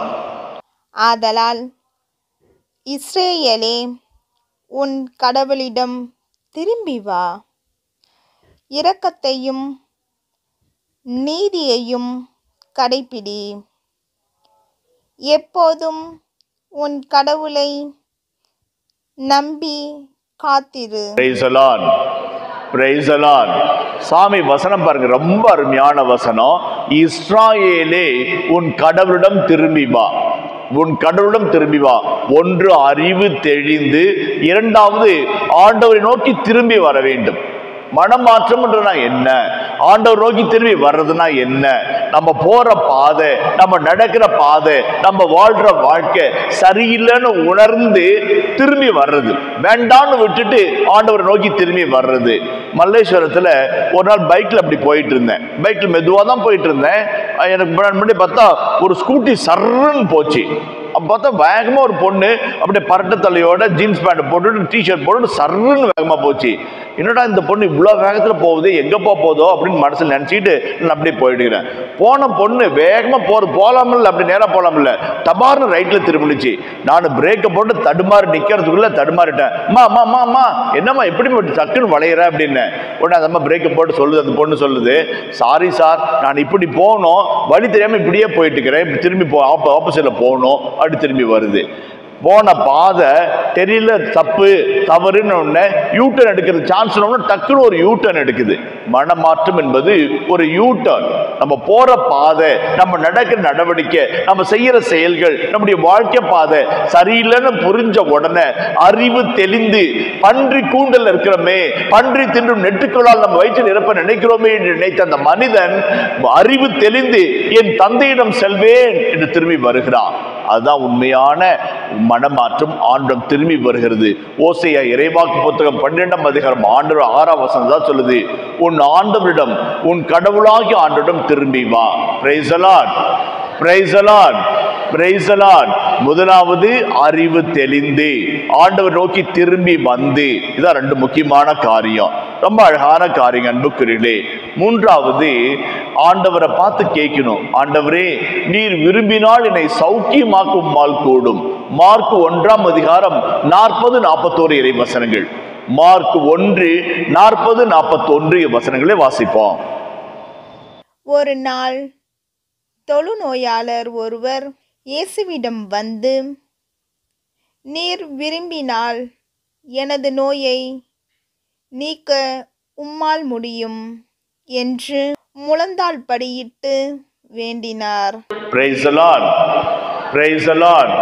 ஆதலால் இஸ்ரேயலே உன் கடவுளிடம் திரும்பி வா இரக்கத்தையும் நீதியையும் கடைப்பிடி எப்போதும் உன் கடவுளை நம்பி காத்திரு Praise the Lord. Praise the Lord. சாமி வசனம் பாருங்க ரொம்ப அருமையான வசனம் இஸ்ராயேலே உன் கடவுளிடம் திரும்பி வா உன் கடவுளிடம் திரும்பி வா ஒன்று அறிவு தெளிந்து இரண்டாவது ஆண்டவரை நோக்கி திரும்பி வர வேண்டும் மனமாற்றம்ன்றனா என்ன ஆண்டவர் நோக்கி திரும்பி வர்றதுனா என்ன நம்ம போற பாதை நம்ம நடக்கிற பாதை நம்ம வாழ்ற வாழ்க்கை சரியில்லைன்னு உணர்ந்து திரும்பி வர்றது வேண்டான்னு விட்டுட்டு ஆண்டவரை நோக்கி திரும்பி வர்றது மல்லேஸ்வரத்துல ஒரு நாள் பைக்ல அப்படி போயிட்டு இருந்தேன் பைக்ல மெதுவா தான் போயிட்டு இருந்தேன் அஹ் எனக்கு முன்னாடி முன்னாடி பார்த்தா ஒரு ஸ்கூட்டி சர்ன்னு போச்சு அப்போ பார்த்தா வேகமா ஒரு பொண்ணு அப்படியே பரட்ட தலையோட ஜீன்ஸ் பேண்ட் போட்டுட்டு டிஷர்ட் போட்டுட்டு சர்ன்னு வேகமா போச்சு என்னடா இந்த பொண்ணு இவ்வளோ வேகத்துல போகுது எங்கப்பா போதோ அப்படின்னு மனசுல நினைச்சிட்டு நான் அப்படியே போயிடுகிறேன் போன பொண்ணு வேகமா போறது போலாமில்ல அப்படி நேரா போலாமில்ல டபார்னு ரைட்ல திரும்பிடுச்சு நான் பிரேக்கை போட்டு தடுமாறி நிக்கிறதுக்குள்ள தடுமாறிட்டேன் அம்மா அம்மா அம்மா அம்மா என்னம்மா எப்படி இப்படி டக்குன்னு வளையிற அப்படின்னு உடனே அந்த அம்மா பிரேக்கை போட்டு சொல்லுது அந்த பொண்ணு சொல்லுது சாரி சார் நான் இப்படி போகணும் வழி தெரியாம இப்படியே போயிட்டு இருக்கிறேன் இப்படி திரும்பி போ ஆப்ப ஆப்போசிட்ல போகணும் அப்படி திரும்பி வருது போன பாதை தெரியல தப்பு தவறுன்னு உடனே யூ டர்ன் எடுக்கிறது சான்ஸ் டக்குன்னு ஒரு யூ டர்ன் எடுக்குது மனமாற்றம் என்பது ஒரு யூ டர்ன் நம்ம போற பாதை நம்ம நடக்கிற நடவடிக்கை நம்ம செய்யற செயல்கள் நம்முடைய வாழ்க்கை பாதை சரியில்லைன்னு புரிஞ்ச உடனே அறிவு தெளிந்து பன்றி கூண்டல் இருக்கிறோமே பன்றி தின்றும் நெட்டுக்களால் நம்ம வயிற்று நிரப்ப நினைக்கிறோமே என்று நினைத்த அந்த மனிதன் அறிவு தெளிந்து என் தந்தையிடம் செல்வேன் என்று திரும்பி வருகிறான் அதுதான் உண்மையான மனமாற்றம் ஆண்டம் திரும்பி வருகிறது ஓசையா இறைவாக்கு புத்தகம் பன்னிரெண்டாம் அதிகாரம் ஆண்டு ஆறாம் வசனம் தான் சொல்லுது உன் ஆண்டவரிடம் உன் கடவுளாகிய ஆண்டவரிடம் திரும்பி வா பிரைசலான் பிரைசலான் பிரைசலான் முதலாவது அறிவு தெளிந்து ஆண்டவர் நோக்கி திரும்பி வந்து இதான் ரெண்டு முக்கியமான காரியம் ரொம்ப அழகான காரியம் அன்புக்குரியலே மூன்றாவது ஆண்டவரை பார்த்து கேட்கணும் ஆண்டவரே நீர் விரும்பினால் என்னை சௌக்கியமாக்கும் மால் கூடும் மார்க் ஒன்றாம் அதிகாரம் நாற்பது நாற்பத்தோரு இறை வசனங்கள் மார்க் ஒன்று நாற்பது நாற்பத்தொன்று வசனங்களை வாசிப்போம் ஒரு நாள் தொழுநோயாளர் ஒருவர் இயேசுவிடம் வந்து நீர் விரும்பினால் எனது நோயை நீக்க உம்மால் முடியும் என்று முழந்தாள் படியிட்டு வேண்டினார் பிரைஸ் அலான் பிரைஸ் அலான்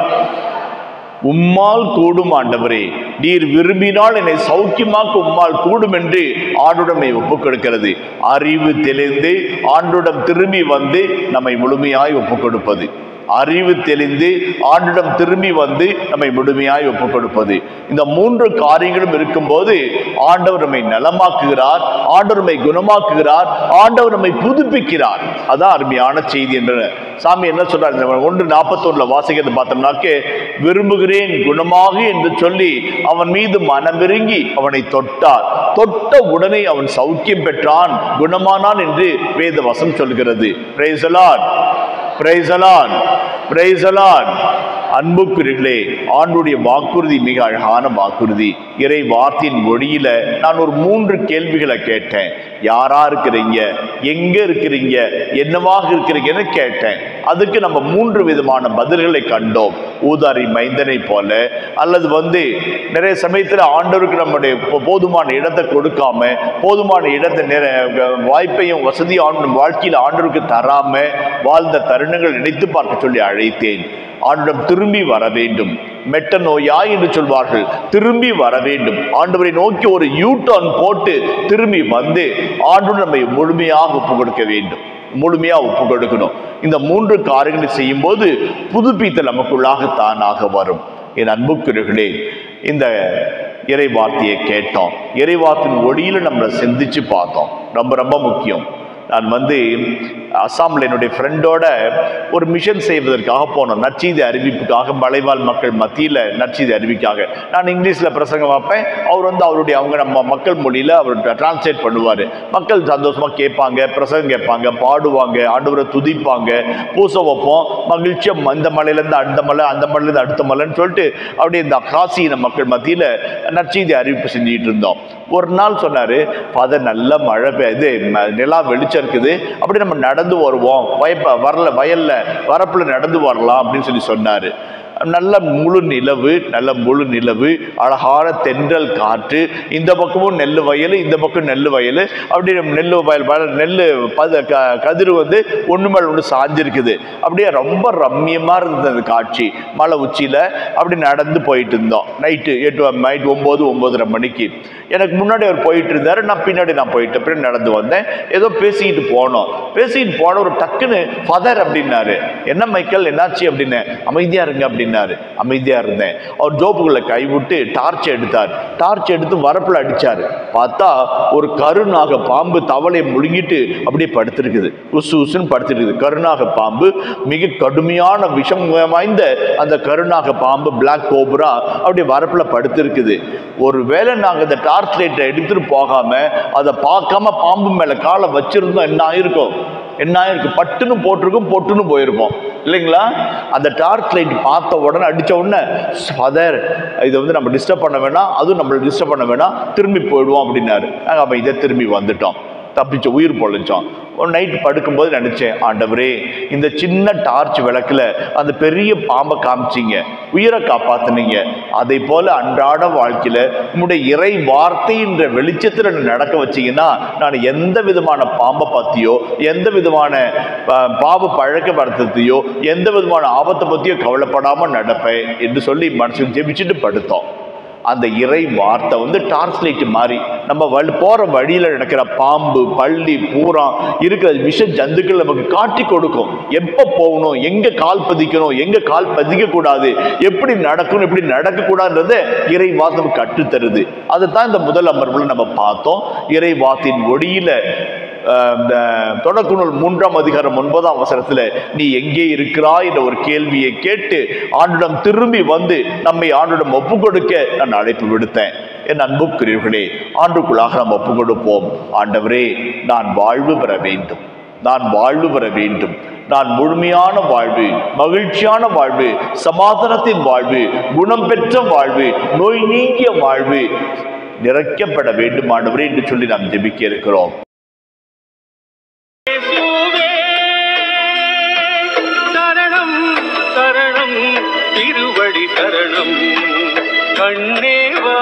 உம்மால் கூடும் ஆண்டவரே நீர் விரும்பினால் என்னை சௌக்கியமாக்க உம்மால் கூடும் என்று ஆண்டுடமை ஒப்புக் கொடுக்கிறது அறிவு தெளிந்து ஆண்டுடம் திரும்பி வந்து நம்மை முழுமையாய் ஒப்புக் கொடுப்பது அறிவு தெளிந்து ஆண்டிடம் திரும்பி வந்து நம்மை முழுமையாய் ஒப்புக் கொடுப்பது இந்த மூன்று காரியங்களும் இருக்கும்போது ஆண்டவர் நம்மை நலமாக்குகிறார் ஆண்டவர் நம்மை குணமாக்குகிறார் ஆண்டவர் நம்மை புதுப்பிக்கிறார் அதான் அருமையான செய்தி என்ற சாமி என்ன சொல்றாரு இந்த ஒன்று நாற்பத்தொன்னுல வாசிக்கிறது பார்த்தோம்னாக்க விரும்புகிறேன் குணமாக என்று சொல்லி அவன் மீது மனமிருங்கி அவனை தொட்டார் தொட்ட உடனே அவன் சௌக்கியம் பெற்றான் குணமானான் என்று வேத வசம் சொல்கிறது பிரைசலான் பிரைசலான் பிரைசலான் அன்புக்குரியர்களே ஆண்டுடைய வாக்குறுதி மிக அழகான வாக்குறுதி இறை வார்த்தையின் மொழியில நான் ஒரு மூன்று கேள்விகளை கேட்டேன் யாரா இருக்கிறீங்க எங்க இருக்கிறீங்க என்னவாக இருக்கிறீங்கன்னு கேட்டேன் அதுக்கு நம்ம மூன்று விதமான பதில்களை கண்டோம் ஊதாரி மைந்தனை போல அல்லது வந்து நிறைய சமயத்துல ஆண்டவருக்கு நம்முடைய போ- போதுமான இடத்தை கொடுக்காம போதுமான இடத்தை நிற வாய்ப்பையும் வசதியும் ஆண்டு வாழ்க்கையில் ஆண்டவருக்கு தராம வாழ்ந்த தருணங்கள் நினைத்து பார்க்க சொல்லி அழைத்தேன் ஆண்டிடம் திரும்பி வர வேண்டும் மெட்ட நோயா என்று சொல்வார்கள் திரும்பி வர வேண்டும் ஆண்டவரை நோக்கி ஒரு யூ டர்ன் போட்டு திரும்பி வந்து ஆண்டு நம்மை முழுமையாக ஒப்பு கொடுக்க வேண்டும் முழுமையா ஒப்பு கொடுக்கணும் இந்த மூன்று காரியங்களை செய்யும்போது புதுப்பித்தல் நமக்குள்ளாக தானாக வரும் என் அன்புக்குரியர்களே இந்த இறை வார்த்தையை கேட்டோம் இறை வார்த்தையின் ஒளியில நம்மளை சிந்திச்சு பார்த்தோம் ரொம்ப ரொம்ப முக்கியம் நான் வந்து அஸ்ஸாமில் என்னுடைய ஃப்ரெண்டோட ஒரு மிஷன் செய்வதற்காக போனோம் நற்செய்தி அறிவிப்புக்காக மலைவாழ் மக்கள் மத்தியில் நற்செய்தி அறிவிக்காக நான் இங்கிலீஷில் பிரசங்கம் வைப்பேன் அவர் வந்து அவருடைய அவங்க நம்ம மக்கள் மொழியில் அவர் டிரான்ஸ்லேட் பண்ணுவார் மக்கள் சந்தோஷமாக கேட்பாங்க பிரசங்கம் கேட்பாங்க பாடுவாங்க ஆண்டவரை துதிப்பாங்க பூச வைப்போம் மகிழ்ச்சியாக இந்த மலையிலேருந்து அந்த மலை அந்த மலையிலேருந்து அடுத்த மலைன்னு சொல்லிட்டு அப்படியே இந்த காசியின மக்கள் மத்தியில் நற்செய்தி அறிவிப்பு செஞ்சுட்டு இருந்தோம் ஒரு நாள் சொன்னார் ஃபாதர் நல்ல மழை பெய்யுது ம- நிலா வெளிச்சம் இருக்குது அப்படி நம்ம நடந்து வருவோம் வயப்ப வரல வயல்ல வரப்புல நடந்து வரலாம் அப்படின்னு சொல்லி சொன்னாரு நல்ல முழு நிலவு நல்ல முழு நிலவு அழகான தென்றல் காற்று இந்த பக்கமும் நெல் வயல் இந்த பக்கம் நெல் வயல் அப்படி நெல் வயல் வயல் நெல் பத க கதிர் வந்து ஒன்று மேல ஒன்று சாஞ்சிருக்குது அப்படியே ரொம்ப ரம்மியமாக இருந்தது அந்த காட்சி மலை உச்சியில் அப்படி நடந்து போயிட்டு இருந்தோம் நைட்டு எட்டு நைட் ஒம்பது ஒம்பதரை மணிக்கு எனக்கு முன்னாடி அவர் போயிட்டு இருந்தாரு நான் பின்னாடி நான் போயிட்டு பின்னாடி நடந்து வந்தேன் ஏதோ பேசிக்கிட்டு போனோம் பேசிக்கிட்டு போன ஒரு டக்குன்னு ஃபதர் அப்படின்னாரு என்ன மைக்கேல் என்னாச்சு அப்படின்னு அமைதியா இருங்க அப்படின்னு அப்படின்னாரு அமைதியா இருந்தேன் அவர் ஜோப்புக்குள்ள கைவிட்டு டார்ச் எடுத்தார் டார்ச் எடுத்து வரப்புல அடிச்சாரு பார்த்தா ஒரு கருநாக பாம்பு தவளையை முழுங்கிட்டு அப்படியே படுத்திருக்குது உசு உசுன்னு படுத்திருக்குது கருநாக பாம்பு மிக கடுமையான விஷம் வாய்ந்த அந்த கருநாக பாம்பு பிளாக் கோப்ரா அப்படி வரப்புல படுத்திருக்குது ஒருவேளை நாங்க இந்த டார்ச் லைட்டை எடுத்துட்டு போகாம அதை பார்க்காம பாம்பு மேல காலை வச்சிருந்தோம் என்ன ஆயிருக்கும் என்ன ஆயிருக்கு பட்டுன்னு போட்டிருக்கும் பொட்டுன்னு போயிருப்போம் இல்லைங்களா அந்த டார்ச் லைட் பார்த்த உடனே அடிச்ச உடனே ஃபாதர் இதை வந்து நம்ம டிஸ்டர்ப் பண்ண வேணாம் அதுவும் நம்மளை டிஸ்டர்ப் பண்ண வேணாம் திரும்பி போயிடுவோம் அப்படின்னாரு நாங்கள் அப்போ இதை திரும்பி வந்துட்டோம் தப்பிச்ச உயிர் பொழைச்சோம் ஒரு நைட் படுக்கும்போது நினைச்சேன் ஆண்டவரே இந்த சின்ன டார்ச் விளக்குல அந்த பெரிய பாம்பை காமிச்சீங்க உயிரை காப்பாத்துனீங்க அதை போல அன்றாட வாழ்க்கையில உங்களுடைய இறை வார்த்தைன்ற வெளிச்சத்துல என்னை நடக்க வச்சீங்கன்னா நான் எந்த விதமான பாம்பை பத்தியோ எந்த விதமான அஹ், பாவ பழக்கப்படுத்தையோ எந்த விதமான ஆபத்தை பத்தியோ கவலைப்படாம நடப்பேன் என்று சொல்லி மனசுக்கு ஜெபிச்சுட்டு படுத்தோம் அந்த இறை வார்த்தை வந்து டார்ச் லைட் மாதிரி நம்ம வழி போற வழியில நடக்கிற பாம்பு பள்ளி பூரா இருக்கிற விஷ ஜந்துக்கள் நமக்கு காட்டி கொடுக்கும் எப்ப போகணும் எங்க கால் பதிக்கணும் எங்க கால் பதிக்க கூடாது எப்படி நடக்கணும் எப்படி நடக்க கூடாதுன்றத இறை வார்த்தை நமக்கு கற்றுத்தருது அதுதான் இந்த முதல் அமர்வுல நம்ம பார்த்தோம் இறை வார்த்தையின் ஒடியில அஹ், இந்த தொடக்க நூல் மூன்றாம் அதிகாரம் ஒன்பதாம் அவசரத்துல நீ எங்கே இருக்கிறாய் என்ற ஒரு கேள்வியை கேட்டு ஆண்டிடம் திரும்பி வந்து நம்மை ஆண்டிடம் ஒப்பு கொடுக்க நான் அழைப்பு விடுத்தேன் என் அன்புக்குரியவர்களே ஆண்டுக்குள்ளாக நாம் ஒப்பு கொடுப்போம் ஆண்டவரே நான் வாழ்வு பெற வேண்டும் நான் வாழ்வு பெற வேண்டும் நான் முழுமையான வாழ்வு மகிழ்ச்சியான வாழ்வு சமாதானத்தின் வாழ்வு குணம் பெற்ற வாழ்வு நோய் நீங்கிய வாழ்வு நிறைக்கப்பட வேண்டும் ஆண்டவரே என்று சொல்லி நாம் ஜெபிக்க இருக்கிறோம் இயேசுவே, சரணம் சரணம் திருவடி சரணம் கண்ணேவா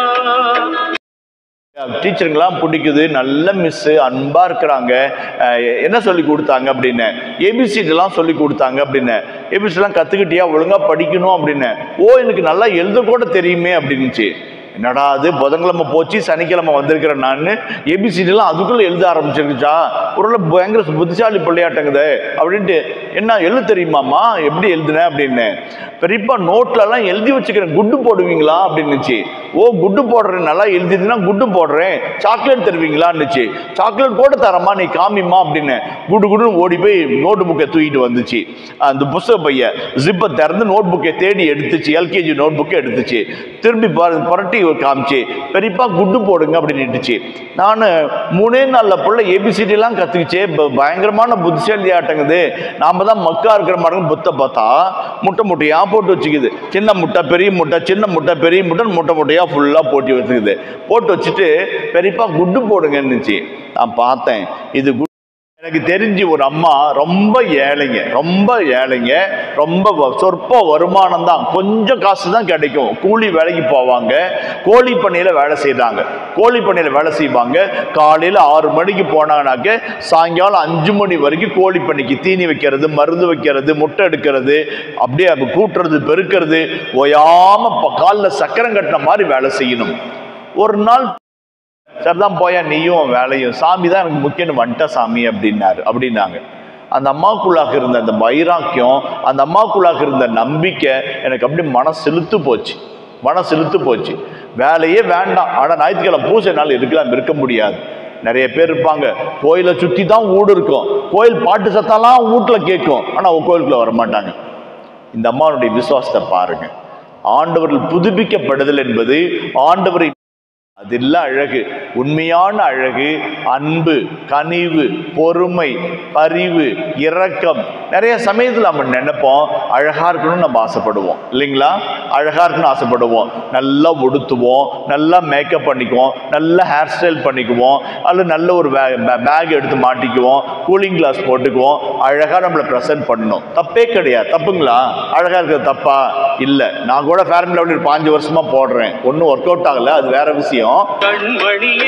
டீச்சருங்கெல்லாம் பிடிக்குது நல்ல மிஸ்ஸு அன்பாக இருக்கிறாங்க அஹ் என்ன சொல்லி கொடுத்தாங்க அப்படின்னு ஏபிசிடிலாம் சொல்லி கொடுத்தாங்க அப்படின்னு ஏபிசிலாம் கற்றுக்கிட்டியா ஒழுங்காக படிக்கணும் அப்படின்னு ஓ எனக்கு நல்லா எழுத கூட தெரியுமே அப்படின்னுச்சு என்னடா அது புதன்கிழமை போச்சு சனிக்கிழமை வந்திருக்கிறேன் நான் ஏபிசிடிலாம் அதுக்குள்ளே எழுத ஆரம்பிச்சிருக்குச்சா ஒரு பயங்கர புத்திசாலி பிள்ளையாட்டங்குது அப்படின்ட்டு என்ன எழுத தெரியுமாம்மா எப்படி எழுதுனேன் அப்படின்னு பெரியப்பா நோட்லலாம் எழுதி வச்சுக்கிறேன் குட்டு போடுவீங்களா அப்படின்னுச்சு ஓ குட்டு போடுறேன் நல்லா எழுதிதுன்னா குட்டு போடுறேன் சாக்லேட் தருவீங்களான்னுச்சு சாக்லேட் கூட தரமா நீ காமிம்மா அப்படின்னு குடு குடுன்னு ஓடி போய் நோட்டு புக்கை தூக்கிட்டு வந்துச்சு அந்த புஸ்தக பைய ஜிப்பை திறந்து நோட் புக்கை தேடி எடுத்துச்சு எல்கேஜி நோட் புக்கை எடுத்துச்சு திரும்பி பாரு- புரட்டி காமிச்சு பெரியப்பா குட்டு போடுங்க அப்படின்னுட்டுச்சு நான் மூணே நாள்ல புள்ள ஏபிசிடி எல்லாம் கத்துக்கிச்சே ப- பயங்கரமான புத்திசாலி ஆட்டங்குது நாம தான் மக்கா இருக்கிற மாதிரி புத்தை பார்த்தா முட்டை முட்டையா போட்டு வச்சுக்குது சின்ன முட்டை பெரிய முட்டை சின்ன முட்டை பெரிய முட்டை முட்டை முட்டையா ஃபுல்லா போட்டு வச்சுக்குது போட்டு வச்சுட்டு பெரியப்பா குட்டு போடுங்கன்னுச்சு நான் பார்த்தேன் இது குட் எனக்கு தெரிஞ்சு ஒரு அம்மா ரொம்ப ஏழைங்க ரொம்ப ஏழைங்க ரொம்ப வ- சொற்ப வருமானம் தான் கொஞ்சம் காசு தான் கிடைக்கும் கூலி வேலைக்கு போவாங்க கோழி பண்ணையில் வேலை செய்கிறாங்க கோழி பண்ணையில் வேலை செய்வாங்க காலையில் ஆறு மணிக்கு போனாங்கனாக்க சாயங்காலம் அஞ்சு மணி வரைக்கும் கோழி பண்ணைக்கு தீனி வைக்கிறது மருந்து வைக்கிறது முட்டை எடுக்கிறது அப்படியே அது கூட்டுறது பெருக்கிறது ஓயாம காலில் சக்கரம் கட்டின மாதிரி வேலை செய்யணும் ஒரு நாள் சரிதான் போயா நீயும் உன் வேலையும் சாமி தான் எனக்கு முக்கியம் வந்துட்ட சாமி அப்படின்னாரு அப்படின்னாங்க அந்த அம்மாவுக்குள்ளாக இருந்த அந்த வைராக்கியம் அந்த அம்மாவுக்குள்ளாக இருந்த நம்பிக்கை எனக்கு அப்படியே மனம் செலுத்து போச்சு மனம் செலுத்து போச்சு வேலையே வேண்டாம் ஆனால் ஞாயிற்றுக்கிழமை பூஜை நாள் இருக்கலாம் இருக்க முடியாது நிறைய பேர் இருப்பாங்க கோயிலை சுற்றி தான் வீடு இருக்கும் கோயில் பாட்டு சத்தம்லாம் வீட்டில் கேட்கும் ஆனால் கோயிலுக்குள்ள வர மாட்டாங்க இந்த அம்மாவுடைய விசுவாசத்தை பாருங்க ஆண்டவர்கள் புதுப்பிக்கப்படுதல் என்பது ஆண்டவரை அதில்ல அழகு உண்மையான அழகு அன்பு கனிவு பொறுமை பரிவு இரக்கம் நிறைய சமயத்தில் நம்ம நினைப்போம் அழகா இருக்கணும்னு நம்ம ஆசைப்படுவோம் இல்லைங்களா அழகா இருக்கணும்னு ஆசைப்படுவோம் நல்லா உடுத்துவோம் நல்லா மேக்கப் பண்ணிக்குவோம் நல்லா ஹேர் ஸ்டைல் பண்ணிக்குவோம் அல்லது நல்ல ஒரு பேக் எடுத்து மாட்டிக்குவோம் கூலிங் கிளாஸ் போட்டுக்குவோம் அழகா நம்மளை ப்ரெசென்ட் பண்ணணும் தப்பே கிடையாது தப்புங்களா அழகா இருக்கிறது தப்பா இல்லை நான் கூட ஃபேர் அண்ட் லவ்லி பாஞ்சு வருஷமா போடுறேன் ஒன்றும் ஒர்க் அவுட் ஆகல அது வேற விஷயம் கண்மணியே